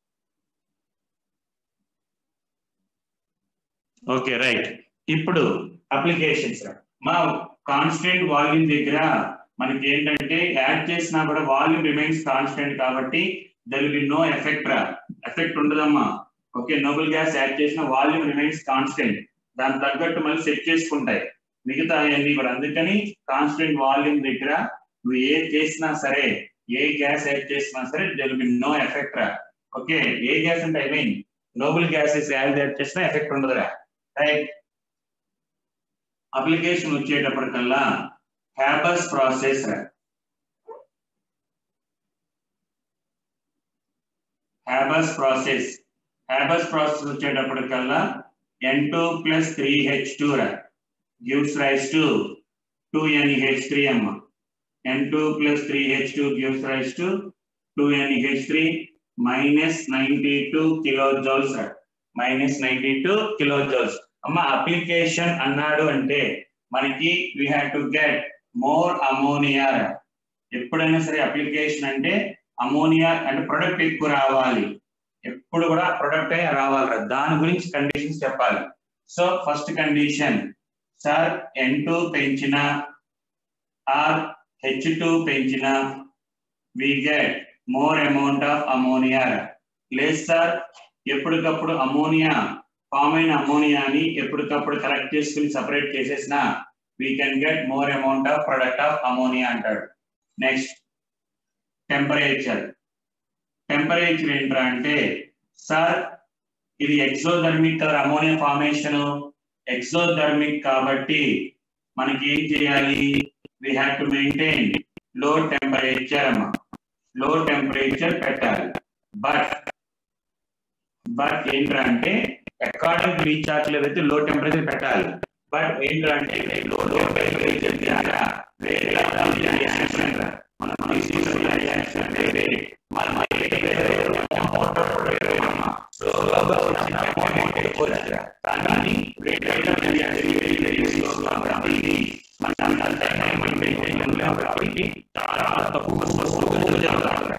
ఓకే రైట్ ఇప్పుడు అప్లికేషన్స్ మా కాన్స్టెంట్ వాల్యూమ్ దగ్గర మనకి ఏంటంటే యాడ్ చేసినా కూడా వాల్యూమ్ రిమైన్స్ కాన్స్టెంట్ కాబట్టి దర్ విల్ నో ఎఫెక్ట్ రా ఎఫెక్ట్ ఉండదమ్మా ఓకే నోబుల్ గ్యాస్ యాడ్ చేసిన వాల్యూమ్ రిమైన్స్ కాన్స్టెంట్ దాని తగ్గట్టు మళ్ళీ సెట్ చేసుకుంటాయి మిగతా అన్ని కూడా అందుకని కాన్స్టెంట్ వాల్యూమ్ దగ్గర నువ్వు ఏ చేసినా సరే ఏ గ్యాస్ యాడ్ చేసినా సరే దెర్ విల్ నో ఎఫెక్ట్ రా ఓకే ఏ గ్యాస్ అంటే I mean noble gases add add చేసినా ఎఫెక్ట్ ఉండదురా రైట్ అప్లికేషన్ వచ్చేటప్పటికల్లా Haber process Haber process Haber process వచ్చేటప్పటికల్లా N two plus three H two gives rise to two NH three అమ్మ N two plus three H two gives rise to two NH three minus ninety two kilo joules minus ninety two kilo joules అమ్మ అప్లికేషన్ అన్నాడు అంటే మనకి we have to get more ammonia ఎప్పుడైనా సరే అప్లికేషన్ అంటే అమోనియా అంటే ప్రొడక్ట్ ఎక్కువ రావాలి ఎప్పుడు కూడా ప్రొడక్ట్ రావాలి దాని గురించి కండిషన్స్ చెప్పాలి so first condition sir N two పెంచిన ఆర్ హెచ్ టూ పెంచిన we get more amount of ammonia లేదు సార్ ఎప్పటికప్పుడు అమోనియా ఫామ్ అయిన అమోనియాని ఎప్పటికప్పుడు కలెక్ట్ చేసుకుని సపరేట్ చేసేసిన we can get more amount of product of ammonia అంటాడు నెక్స్ట్ టెంపరేచర్ టెంపరేచర్ ఏంట్రా అంటే సార్ ఇది ఎక్సోధర్మిక్ కదా అమోనియా ఫార్మేషన్ ఎక్సోధర్మిక్ కాబట్టి మనకి ఏం చేయాలి we have to maintain low temperature అమ్మా లో టెంపరేచర్ పెట్టాలి బట్ బట్ ఏంటంటే అకార్డింగ్ టు రీఛార్జ్ అయితే లో టెంపరేచర్ పెట్టాలి బట్ ఏంటంటే లో లో టెంపరేచర్ ద్వారా వేరే రియాక్షన్ మనం తీసుకున్న రియాక్షన్ వేరే మనం స్లోగా వచ్చిన అమౌంట్ ఎక్కువ కానీ కాబట్టి మనం కాబట్టి చాలా తక్కువ జరుగుతుంది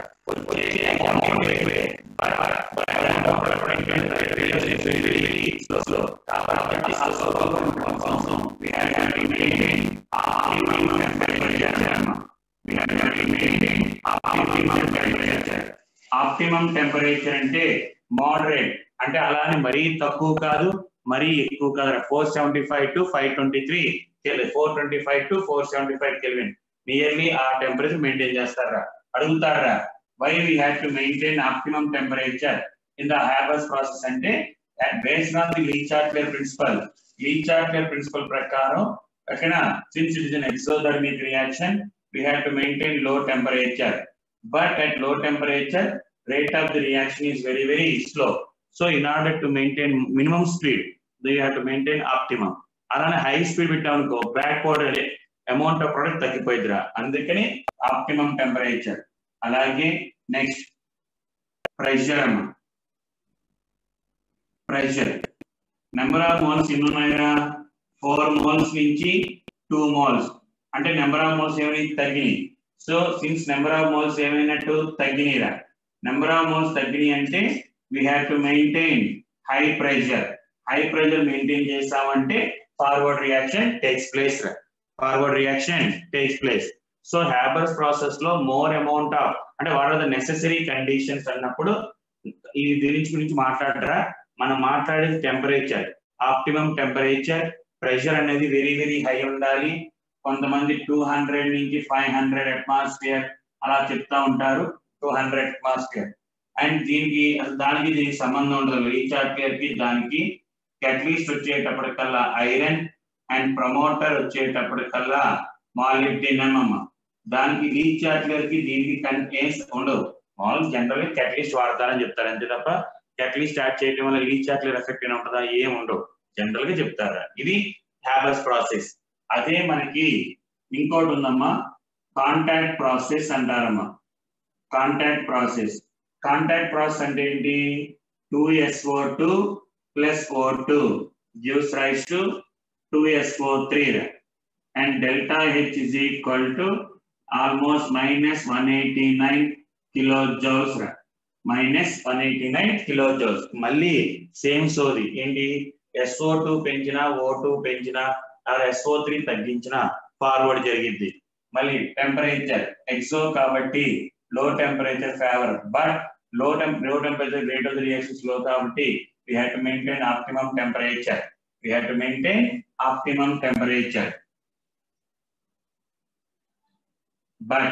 ఆప్టిమం టెంపరేచర్ అంటే మోడరేట్ అంటే అలానే మరీ తక్కువ కాదు మరీ ఎక్కువ కాదు four seventy five to five twenty three four twenty five to four seventy five kelvin nearly ఆ టెంపరేచర్ మెయింటైన్ చేస్తారా అడుగుతారా why we have to maintain optimum temperature in the Haber process అంటే based on the Le Chatelier principle Le Chatelier principle ప్రకారం ఓకేనా since it is an exothermic reaction we have to maintain low temperature but at low temperature rate of the reaction is very very slow so in order to maintain minimum speed you have to maintain optimum అలానే హై స్పీడ్ పెట్టామనుకో బ్యాక్వర్డ్ అమౌంట్ ఆఫ్ ప్రొడక్ట్ తగ్గిపోయిద్దిరా అందుకని ఆప్టిమం టెంపరేచర్ అలాగే నెక్స్ట్ ప్రెషర్ అమ్మ ప్రెషర్ నెంబర్ ఆఫ్ మోల్స్ ఎన్ని ఉన్నాయిరా ఫోర్ మోల్స్ నుంచి టూ మోల్స్ అంటే నెంబర్ ఆఫ్ మోల్స్ ఏమైనా తగ్గినాయి so since number of moles ఏమైనట్టు తగ్గినాయిరా నెంబర్ ఆఫ్ మోల్స్ తగ్గినాయి అంటే we have to maintain high pressure high pressure maintain చేస్తామంటే forward reaction takes place forward reaction takes place so Haber process లో మోర్ అమౌంట్ ఆఫ్ అంటే what are the necessary conditions అన్నప్పుడు ఈ దీని గురించి మాట్లాడరా మనం మాట్లాడేది టెంపరేచర్ ఆప్టిమం టెంపరేచర్ ప్రెషర్ అనేది వెరీ వెరీ హై ఉండాలి కొంతమంది టూ హండ్రెడ్ నుంచి ఫైవ్ హండ్రెడ్ అట్మాస్ఫియర్ అలా చెప్తా ఉంటారు టూ హండ్రెడ్ అట్మాస్ఫియర్ అండ్ దీనికి అసలు దానికి దీనికి సంబంధం ఉండదు రీఛార్జియర్ కి దానికి కెటలిస్ట్ వచ్చేటప్పటికల్లా ఐరన్ అండ్ ప్రమోటర్ వచ్చేటప్పటికల్లా మాలిబ్డినం అమ్మ దానికి రీఛార్జియర్ కి దీనికి కంటెన్స్ ఉండవు మామూలు జనరల్ కెటలిస్ట్ వాడతారని చెప్తారు అంతే తప్ప కెటలిస్ట్ యాడ్ చేయడం వల్ల రీఛార్జియర్ ఎఫెక్ట్ ఏమైనా ఉంటుందా ఏం ఉండవు జనరల్ గా చెప్తారు ఇది హ్యాబస్ ప్రాసెస్ అదే మనకి ఇంకోటి ఉందమ్మా కాంటాక్ట్ ప్రాసెస్ అంటారమ్మా కాంటాక్ట్ ప్రాసెస్ కాంటాక్ట్ ప్రాసెస్ అంటే ఏంటి two SO two plus O two gives rise to two SO three and delta H is equal to almost minus one eighty nine kilo joules minus one eighty nine kilo joules మళ్ళీ సేమ్ సోది ఏంటి ఎస్ఓ టూ పెంచిన ఓ టూ పెంచిన ఎస్ఓ త్రీ తగ్గించిన ఫార్వర్డ్ జరిగింది మళ్ళీ టెంపరేచర్ ఎక్సో కాబట్టి low temperature favour but low temp low temperature rate of the reaction is low కాబట్టి we have to maintain optimum temperature we have to maintain optimum temperature but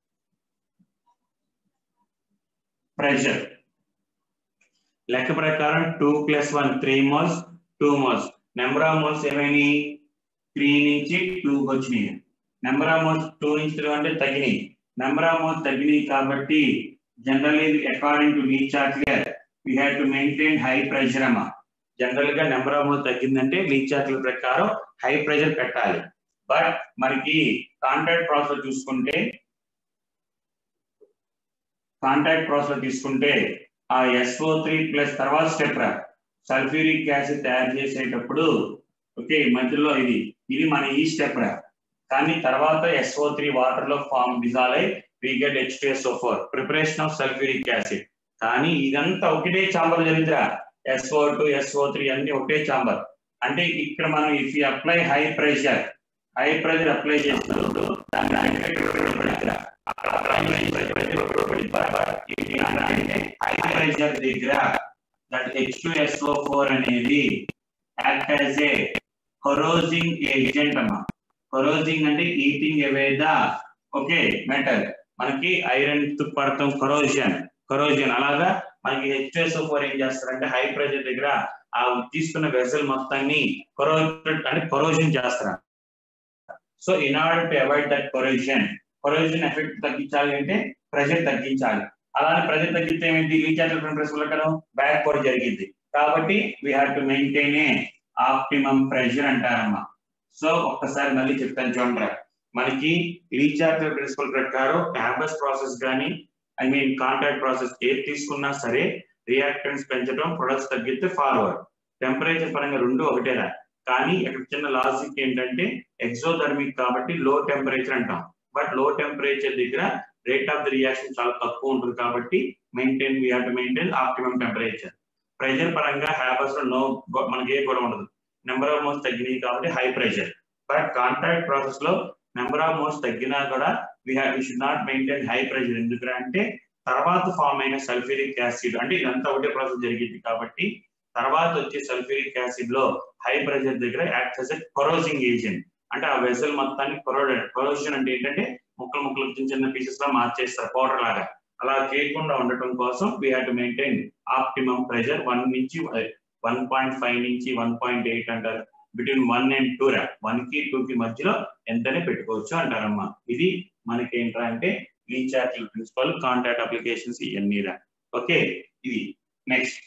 pressure లెక్క ప్రకారం two plus one three moles two moles number of moles ఏమైనాయి త్రీ నుంచి టూకి వచ్చినాయి నెంబర్ ఆఫ్ మోల్స్ టూ నుంచి త్రీ అంటే తగ్గినాయి నెంబర్ ఆఫ్ మోల్స్ తగ్గినాయి కాబట్టి జనరల్లీ అకార్డింగ్ టు రీఛార్జ్లర్ we have to maintain high pressure అమ్మా జనరల్ గా నెంబర్ ఆఫ్ మోల్ తగ్గిందంటే రీఛార్జ్ల ప్రకారం హై ప్రెషర్ పెట్టాలి బట్ మనకి కాంటాక్ట్ ప్రాసెస్ చూసుకుంటే కాంటాక్ట్ ప్రాసెస్ తీసుకుంటే ఆ ఎస్ఓ త్రీ ప్లస్ తర్వాత స్టెప్ రా సల్ఫ్యూరిక్ యాసిడ్ తయారు చేసేటప్పుడు ఓకే మధ్యలో ఇది ఇది మన ఈ స్టెప్ రా కానీ తర్వాత ఎస్ఓ త్రీ వాటర్ లో ఫామ్ డిజాల్వ్ అయి we get H2SO4 preparation of sulphuric acid కానీ ఇదంతా ఒకటే చాంబర్ జరిగిరా ఎస్ఓ టూ ఎస్ఓ త్రీ అన్ని ఒకటే చాంబర్ అంటే ఇక్కడ మనం if you apply high pressure high pressure apply చేసినప్పుడు హై ప్రెషర్ దగ్గర that H two SO four అనేది act as a corroding agent అమ్మా కొరోజింగ్ అంటే eating away the okay metal మనకి ఐరన్ పడతాం కొరోజన్ కొరోజన్ అలాగా మనకి హెచ్ఎస్ఓ ఫోర్ ఏం చేస్తారంటే హై ప్రెషర్ దగ్గర ఆ తీసుకున్న వెసల్ మొత్తాన్ని కొరో అంటే కొరోజన్ చేస్తారు so in order to avoid that corrosion corrosion effect తగ్గించాలి అంటే ప్రెషర్ తగ్గించాలి అలానే ప్రెషర్ తగ్గితే ఏమైంది రీఛార్జల్ ప్రెస్ వెళ్ళడం బ్యాక్ కూడా జరిగింది కాబట్టి we have to maintain a optimum pressure అంటారమ్మా సో ఒక్కసారి మళ్ళీ చెప్తాను చూడండి మనకి రీఛార్జ్ ప్రిన్సిపల్ ప్రకారం క్యాంపస్ ప్రాసెస్ కానీ ఐ మీన్ కాంటాక్ట్ ప్రాసెస్ ఏది తీసుకున్నా సరే రియాక్టెన్స్ పెంచడం ప్రొడక్ట్స్ తగ్గితే ఫార్వర్డ్ టెంపరేచర్ పరంగా రెండు ఒకటేరా కానీ ఇక్కడ చిన్న లాజిక్ ఏంటంటే ఎక్సోథర్మిక్ కాబట్టి లో టెంపరేచర్ అంటాం బట్ లో టెంపరేచర్ దగ్గర రేట్ ఆఫ్ ది రియాక్షన్ చాలా తక్కువ ఉంటుంది కాబట్టి maintain we have to maintain optimum temperature pressure పరంగా హ్యాబస్ లో నో మనకి ఏ కూడా ఉండదు నెంబర్ ఆఫ్ మోస్ తగ్గినాయి కాబట్టి high pressure but contact process లో నెంబర్ ఆఫ్ మోస్ తగ్గినా కూడా we have we should not maintain high pressure ఎందుకంటే తర్వాత ఫామ్ అయిన సల్ఫ్యూరిక్ యాసిడ్ అంటే ఇదంతా ఒకటే ప్రాసెస్ జరిగింది కాబట్టి తర్వాత వచ్చే సల్ఫ్యూరిక్ యాసిడ్ లో హై ప్రెషర్ దగ్గర యాక్ట్ చేసే కొరోజింగ్ ఏజెంట్ అంటే ఆ వెసల్ మొత్తాన్ని కొరోడ్ కొరోజన్ అంటే ఏంటంటే ముక్కలు ముక్కలు చిన్న చిన్న పీసెస్ లా మార్చేస్తారు పౌడర్ లాగా అలా చేయకుండా ఉండటం కోసం we have to maintain optimum pressure one నుంచి వన్ పాయింట్ ఫైవ్ నుంచి వన్ పాయింట్ ఎయిట్ అంటారు బిట్వీన్ వన్ అండ్ టూ రా వన్ కి టూ కి మధ్యలో ఎంతనే పెట్టుకోవచ్చు అంటారమ్మా ఇది మనకి ఏంటంటే రీఛార్జ్ ప్రిన్సిపల్ కాంటాక్ట్ అప్లికేషన్స్ ఇవన్నీ రా ఓకే ఇది నెక్స్ట్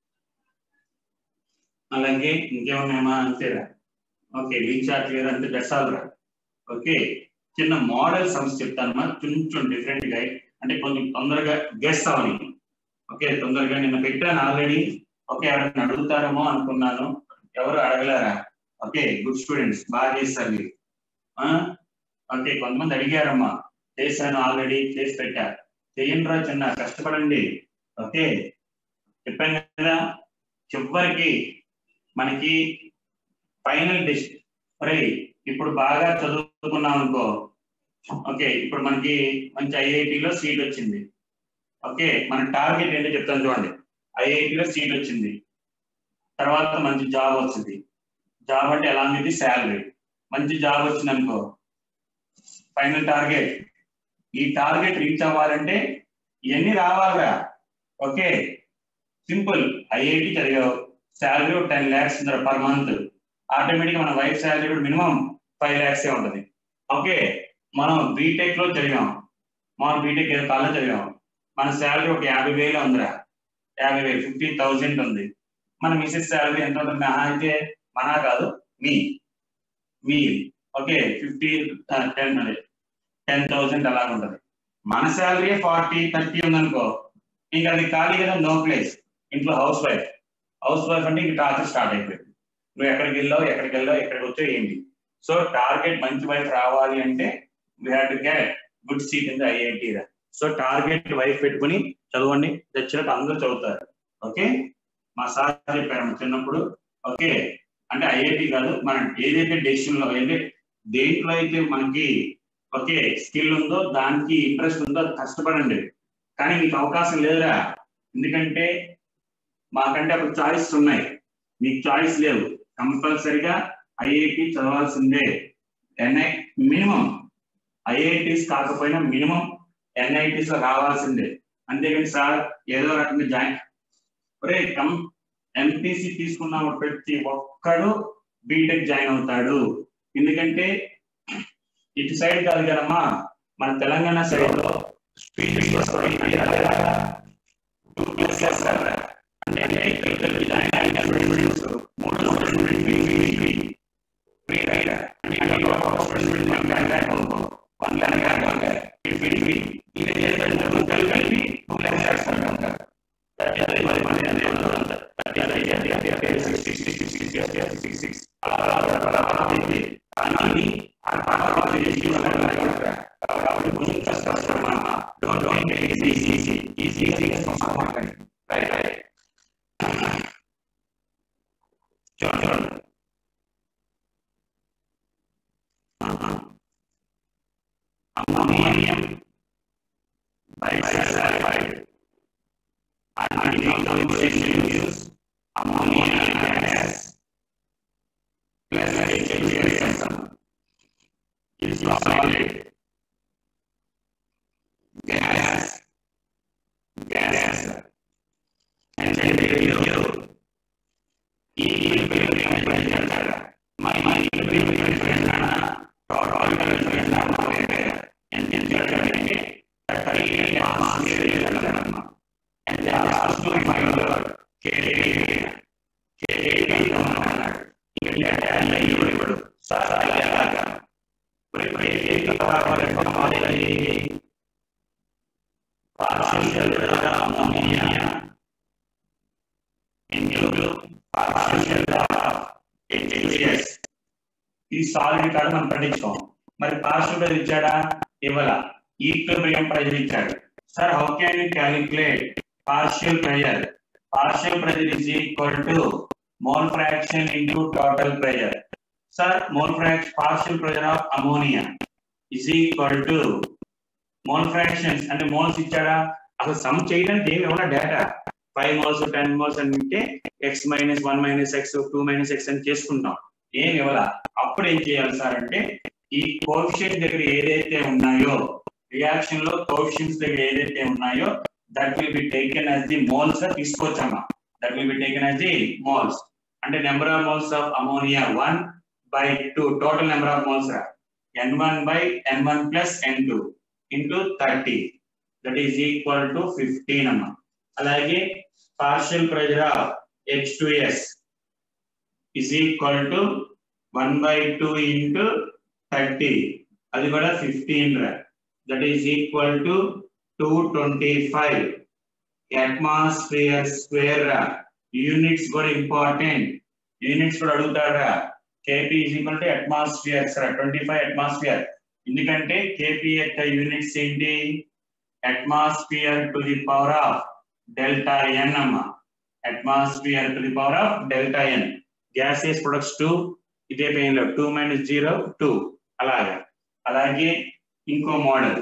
అలాగే ఇంకేమున్నాయమ్మా అంతేరా ఓకే రీఛార్జ్ లేదు అంటే దట్స్ రా ఓకే చిన్న మోడల్ సమస్య చెప్తానమ్మా కొంచెం డిఫరెంట్ గా అంటే కొంచెం తొందరగా గెస్ అవని ఓకే తొందరగా నిన్న పెట్టాను ఆల్రెడీ ఓకే ఎవరైనా అడుగుతారేమో అనుకున్నాను ఎవరు అడగలేరా ఓకే గుడ్ స్టూడెంట్స్ బాగా చేస్తారు మీరు ఓకే కొంతమంది అడిగారమ్మా చేశాను ఆల్రెడీ చేసి పెట్టా చేయండి రా చిన్న కష్టపడండి ఓకే చెప్పాను కదా చివరికి మనకి ఫైనల్ డిస్ అరే ఇప్పుడు బాగా చదువుకున్నాం అనుకో ఓకే ఇప్పుడు మనకి మంచి ఐఐటిలో సీట్ వచ్చింది ఓకే మన టార్గెట్ ఏంటో చెప్తాను చూడండి ఐఐటిలో సీట్ వచ్చింది తర్వాత మంచి జాబ్ వచ్చింది జాబ్ అంటే ఎలా ఉంది శాలరీ మంచి జాబ్ వచ్చింది అనుకో ఫైనల్ టార్గెట్ ఈ టార్గెట్ రీచ్ అవ్వాలంటే ఇవన్నీ రావాలిరా ఓకే సింపుల్ ఐఐటి చదివావు salary ten lakhs per month automatic మన వైఫ్ శాలరీ కూడా మినిమం ఫైవ్ ల్యాక్స్ ఉంటుంది ఓకే మనం బీటెక్ లో చదివాం మనం బీటెక్ ఏదో కాలేజ్ చదివాం మన శాలరీ ఒక యాభై వేలు ఉందిరా యాభై వేలు ఫిఫ్టీ థౌజండ్ ఉంది మన మిసెస్ శాలరీ ఎంత ఉంటుంది మహా అయితే మన కాదు మీ మీ ఓకే ఫిఫ్టీ టెన్ అదే టెన్ థౌజండ్ అలాగ ఉంటుంది మన శాలరీ ఫార్టీ థర్టీ ఉందనుకో ఇంకా అది ఖాళీ కదా నో ప్లేస్ ఇంట్లో హౌస్ వైఫ్ హౌస్ వైఫ్ అంటే ఇంక టార్చర్ స్టార్ట్ అయిపోయింది నువ్వు ఎక్కడికి వెళ్ళావు ఎక్కడికి వెళ్ళావు ఎక్కడికి వచ్చావు ఏంటి సో టార్గెట్ మంచి వైఫ్ రావాలి అంటే we have to get good seat in the IIT so target wife పెట్టుకుని చదవండి తెచ్చినట్టు అందరూ చదువుతారు ఓకే మా సార్ చెప్పారు చిన్నప్పుడు ఓకే అంటే ఐఐటి కాదు మనం ఏదైతే డెసిషన్ లో అంటే దేంట్లో అయితే మనకి ఓకే స్కిల్ ఉందో దానికి ఇంట్రెస్ట్ ఉందో అది కష్టపడండి కానీ మీకు అవకాశం లేదురా ఎందుకంటే మాకంటే అప్పుడు చాయిస్ ఉన్నాయి మీకు చాయిస్ లేవు కంపల్సరిగా ఐఐటి చదవాల్సిందే ఎన్ఐ మినిమం ఐఐటీస్ కాకపోయినా మినిమం ఎన్ఐటీస్ లో రావాల్సిందే అంతేగాని సార్ ఏదో రకంగా జాయిన్ ఒరే కం ఎంపీసీ తీసుకున్న ప్రతి ఒక్కడు బీటెక్ జాయిన్ అవుతాడు ఎందుకంటే ఇటు సైడ్ కాదు కదమ్మా మన తెలంగాణ సైడ్ లో ammonium bisulfide. Anti-combustion use ammonia gas plus H2SO is solid gas gas and then radio equilibrium pressure my equilibrium pressure total pressure and then the and then also find out KDA, KDA, KDA, Saraya, partial ammonia, into partial HCS. ఈ సాలిడ్ కాదు మనం పండించుకోం మరి పార్షల్ ప్రెజర్ ఇచ్చాడా ఇవ్వాల ఈక్విలిబ్రియం ప్రెజర్ ఇచ్చాడు sir how can you calculate partial pressure partial pressure is equal to mole fraction into total pressure sir mole fraction partial pressure of ammonia is equal to mole fractions అంటే మోల్స్ ఇచ్చాడా అసలు సమ్ చేయడానికి ఏమి ఇవ్వాల data five moles ten moles అంటే x minus one minus x two minus x అని చేసుకుంటాం ఏం ఇవ్వాల అప్పుడు ఏం చేయాలి సార్ అంటే ఈ కోఫిషియంట్ దగ్గర ఏదైతే ఉన్నాయో రియాక్షన్ లో కోఫిషియన్స్ దగ్గర ఏదైతే ఉన్నాయో that will be taken as the moles తీసుకోవచ్చమ్మా that will be taken as the moles అంటే number of moles of ammonia one by two total number of moles N one by N one plus N two into thirty that is equal to fifteen అమ్మా అలాగే partial pressure of H two S is equal to one by two into thirty అది కూడా ఫిఫ్టీన్ రా that is equal to two twenty five atmosphere square రా యూనిట్స్ కూడా ఇంపార్టెంట్ యూనిట్స్ కూడా అడుగుతారా KP is equal to atmosphere రా ట్వంటీ ఫైవ్ అట్మాస్ఫియర్ ఎందుకంటే కేపీ యొక్క యూనిట్స్ ఏంటి atmosphere to the power of delta N అమ్మ atmosphere to the power of delta N gases products two ఇదే పెయిన్ లో టూ మైనస్ జీరో టూ అలాగా అలాగే ఇంకో మోడల్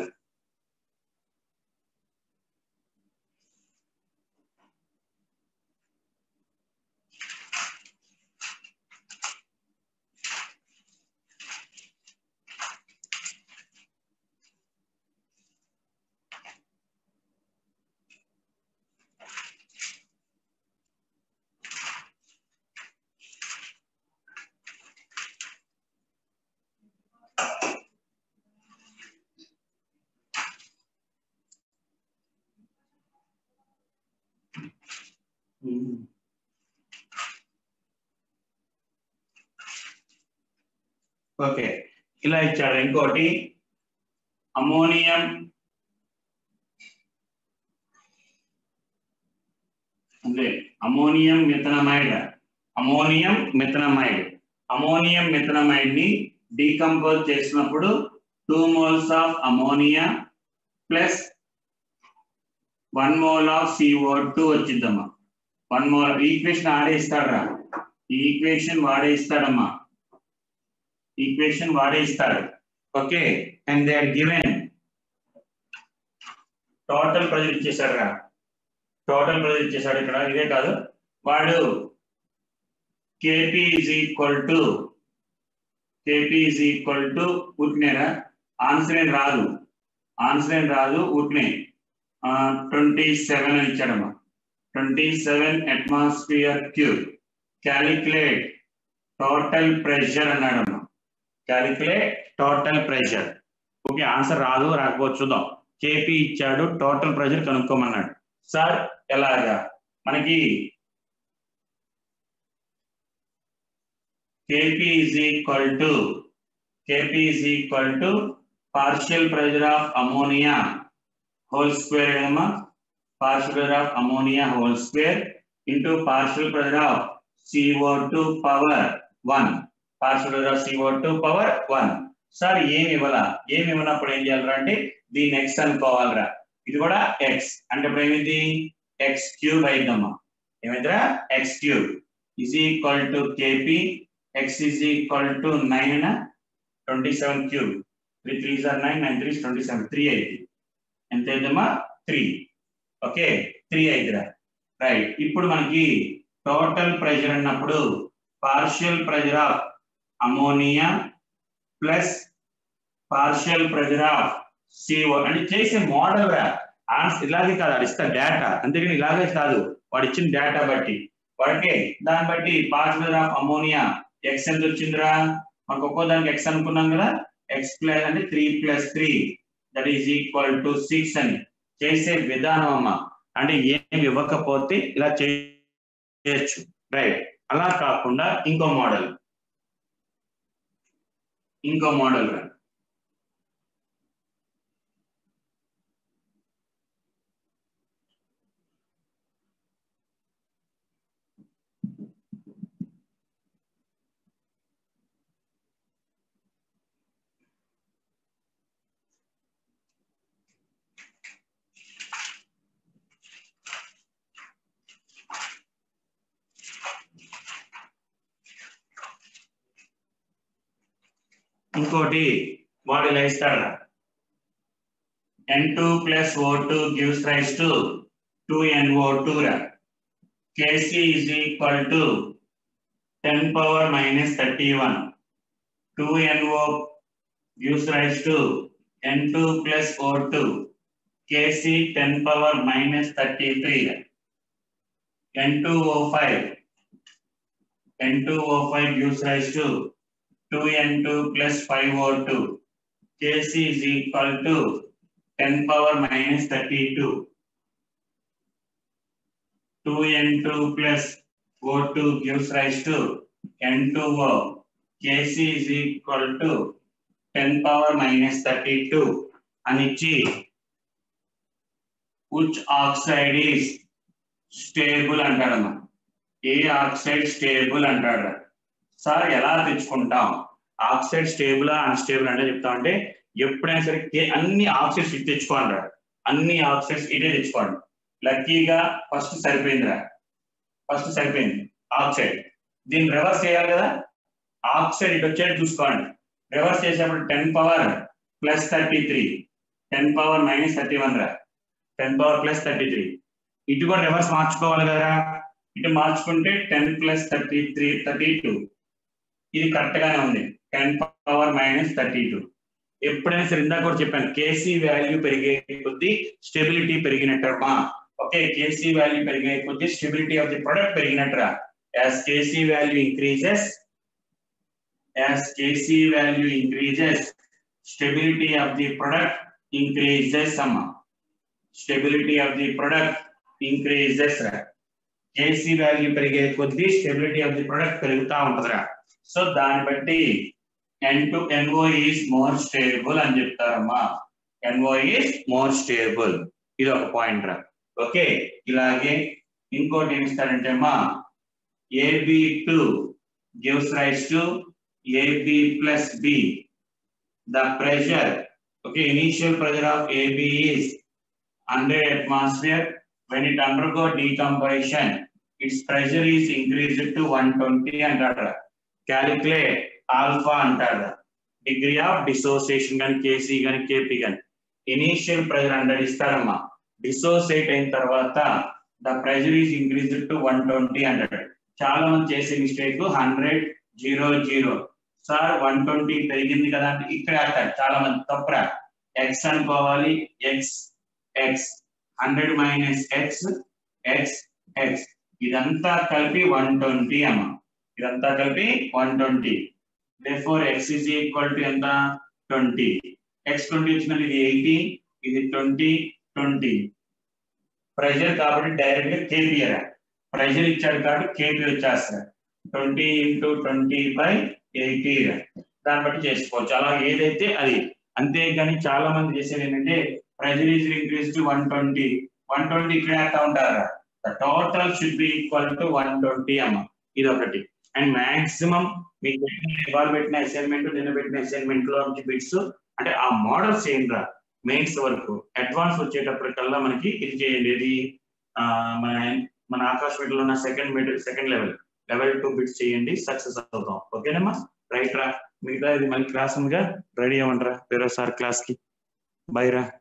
ఓకే ఇలా ఇచ్చాడు ఇంకోటి అమోనియం అంటే ammonium methanamide ammonium methanamide ammonium methanamide ని డీకంపోజ్ చేసినప్పుడు two moles of ammonia plus one mole of CO two వచ్చిద్దమ్మా వన్ మోల్ ఈక్వేషన్ ఆడే ఇస్తాడరా ఈ ఈక్వేషన్ వాడే ఇస్తాడమ్మా ఈక్వేషన్ వాడే ఇస్తాడు okay and they are given total pressure ఇచ్చేసాడు రా టోటల్ ప్రెజర్ ఇచ్చేసాడు ఇక్కడ ఇదే కాదు వాడు KP is equal to KP is equal to ఉట్నేరా ఆన్సర్ ఏం రాదు ఆన్సర్ ఏం రాదు ఉట్నే ట్వంటీ సెవెన్ అని ఇచ్చాడమ్మా twenty seven atmosphere cube calculate total pressure అన్నాడమ్మా calculate total pressure okay answer రాదు రాకపోవచ్చు చూద్దాం కేపీ ఇచ్చాడు టోటల్ ప్రెషర్ కనుక్కోమన్నాడు సార్ ఎలాగా మనకి KP is equal to KP is equal to partial pressure of ammonia whole square ఏమమ్మా partial pressure of ammonia whole square into partial pressure of CO two power one partial pressure of CO two power one sir ఏమి ఇవ్వాల ఏమి ఇవ్వనప్పుడు ఏం చేయాలరా అంటే దీన్ని ఎక్స్ అనుకోవాలరా ఇది కూడా ఎక్స్ అంటే ఇప్పుడు ఏమిటి ఎక్స్ క్యూబ్ అయిద్దమ్మా ఏమైందిరా x cube is equal to KP x is equal to nine twenty seven cube three three sir nine nine three twenty seven three అయింది ఎంత అయిందమ్మా త్రీ ఓకే త్రీ అయిద్దిరా రైట్ ఇప్పుడు మనకి టోటల్ ప్రెషర్ అన్నప్పుడు partial pressure of ammonia plus partial pressure of CO అంటే చేసే మోడల్ రా ఆన్సర్ ఇలాగే కాదు అది ఇస్తా డేటా అంతేగాని ఇలాగే కాదు వాడు ఇచ్చిన డేటా బట్టి వాడికి దాన్ని బట్టి పార్షియల్ ఆఫ్ అమోనియా ఎక్స్ ఎంత వచ్చిందిరా మనకు ఒక్కో దానికి ఎక్స్ అనుకున్నాం కదా ఎక్స్ ప్లస్ అంటే three plus three that is equal to six అని చేసే విధానం అమ్మ అంటే ఏం ఇవ్వకపోతే ఇలా చేయొచ్చు రైట్ అలా కాకుండా ఇంకో మోడల్ ఇంకో మోడల్ రా ఇంకోటి వాడు ఇలా ఇస్తాడు N two plus O two gives rise to two NO two రా KC is equal to ten power minus thirty one two NO gives rise to N two plus O two KC ten power minus thirty three N two O five N two O five gives rise to 2n2 plus 5o2 Kc is equal to 10 power minus 32 2n2 plus o2 gives rise to n2o Kc is equal to 10 power minus 32 అని ఇచ్చి which oxide is stable అంటాడమ్మా ఏ ఆక్సైడ్ స్టేబుల్ అంటాడు సార్ ఎలా తెచ్చుకుంటాం ఆక్సైడ్ స్టేబుల్ అన్స్టేబుల్ అంటే చెప్తా అంటే ఎప్పుడైనా సరే కే- అన్ని ఆక్సైడ్స్ ఇటు తెచ్చుకోండి రా. అన్ని ఆక్సైడ్స్ ఇటే తెచ్చుకోండి లక్కీగా ఫస్ట్ సరిపోయిందిరా ఫస్ట్ సరిపోయింది ఆక్సైడ్ దీన్ని రివర్స్ చేయాలి కదా ఆక్సైడ్ ఇటు వచ్చేది చూసుకోండి రివర్స్ చేసేప్పుడు ten power plus thirty three ten power minus thirty one రా ten power plus thirty three ఇటు కూడా రివర్స్ మార్చుకోవాలి కదరా ఇటు మార్చుకుంటే ten plus thirty three thirty two ఇది కరెక్ట్ గానే ఉంది ten power minus thirty two ఎప్పుడైనా సరే ఇందాక కూడా చెప్పాను కేసీ వాల్యూ పెరిగే కొద్దీ స్టెబిలిటీ పెరిగినట్టమ్మా ఓకే కేసీ వాల్యూ పెరిగే కొద్దీ స్టెబిలిటీ ఆఫ్ ది ప్రొడక్ట్ పెరిగినట్టురా as KC value increases as KC value increases stability of the product increases అమ్మా stability of the product increases రా కేసీ వాల్యూ పెరిగే కొద్దీ స్టెబిలిటీ ఆఫ్ ది ప్రొడక్ట్ పెరుగుతూ ఉంటుందిరా సో దాన్ని బట్టి N two NO is more stable అని చెప్తారమ్మా ఎన్ఓ ఈస్ మోర్ స్టేబుల్ ఇది ఒక పాయింట్ రా ఓకే ఇలాగే ఇంకోటి ఏమి ఇస్తారంటే అమ్మా AB two gives rise to AB plus B the pressure okay initial pressure of AB is 100 atmosphere when it undergo decompression its pressure is increased to 120 అంటాడు calculate alpha అంటాడు డిగ్రీ ఆఫ్ డిసోసియేషన్ కానీ కేసీ కానీ కేపీ కానీ ఇనీషియల్ ప్రెషర్ హండ్రెడ్ ఇస్తారమ్మా డిసోసియేట్ అయిన తర్వాత the pressure is increased to one twenty hundred చాలా మంది చేసే mistake hundred zero zero sir one twenty పెరిగింది కదా అంటే ఇక్కడ అంటారు చాలా మంది తప్పురా ఎక్స్ అనుకోవాలి x x hundred minus x x x ఇదంతా కలిపి వన్ ట్వంటీ అమ్మ ఇదంతా కలిపి one twenty four x is equal to ఎంత ట్వంటీ ఎక్స్ ట్వంటీ వచ్చినది ఇది ఎయిటీ ఇది ట్వంటీ ట్వంటీ ప్రెషర్ కాబట్టి డైరెక్ట్ గా కేపీఆర్ ప్రెషర్ ఇచ్చాడు కాబట్టి కేపీ వచ్చేస్తారు twenty into twenty by eighty దాన్ని బట్టి చేసుకోవచ్చు అలా ఏదైతే అది అంతేగాని చాలా మంది చేసేది ఏంటంటే pressure is increase to one twenty one twenty ఇక్కడ వేస్తా ఉంటారా the total should be equal to one twenty అమ్మ ఇది ఒకటి అండ్ మాక్సిమం మీకు పెట్టిన ఇవాళ పెట్టిన అసైన్మెంట్ నిన్న పెట్టిన అసైన్మెంట్ లో నుంచి బిట్స్ అంటే ఆ మోడల్స్ ఏంట్రా మెయిన్స్ వరకు అడ్వాన్స్ వచ్చేటప్పటికల్లా మనకి ఇది చేయండి ఇది ఆ, మన మన ఆకాశ మీటర్లో ఉన్న second meter second level level two bits చేయండి సక్సెస్ అవుతాం ఓకేనమ్మా రైట్ రా మిగతా ఇది మళ్ళీ క్లాస్ ఉందిగా రెడీ అవ్వండి రా వేరే సార్ క్లాస్ కి బై రా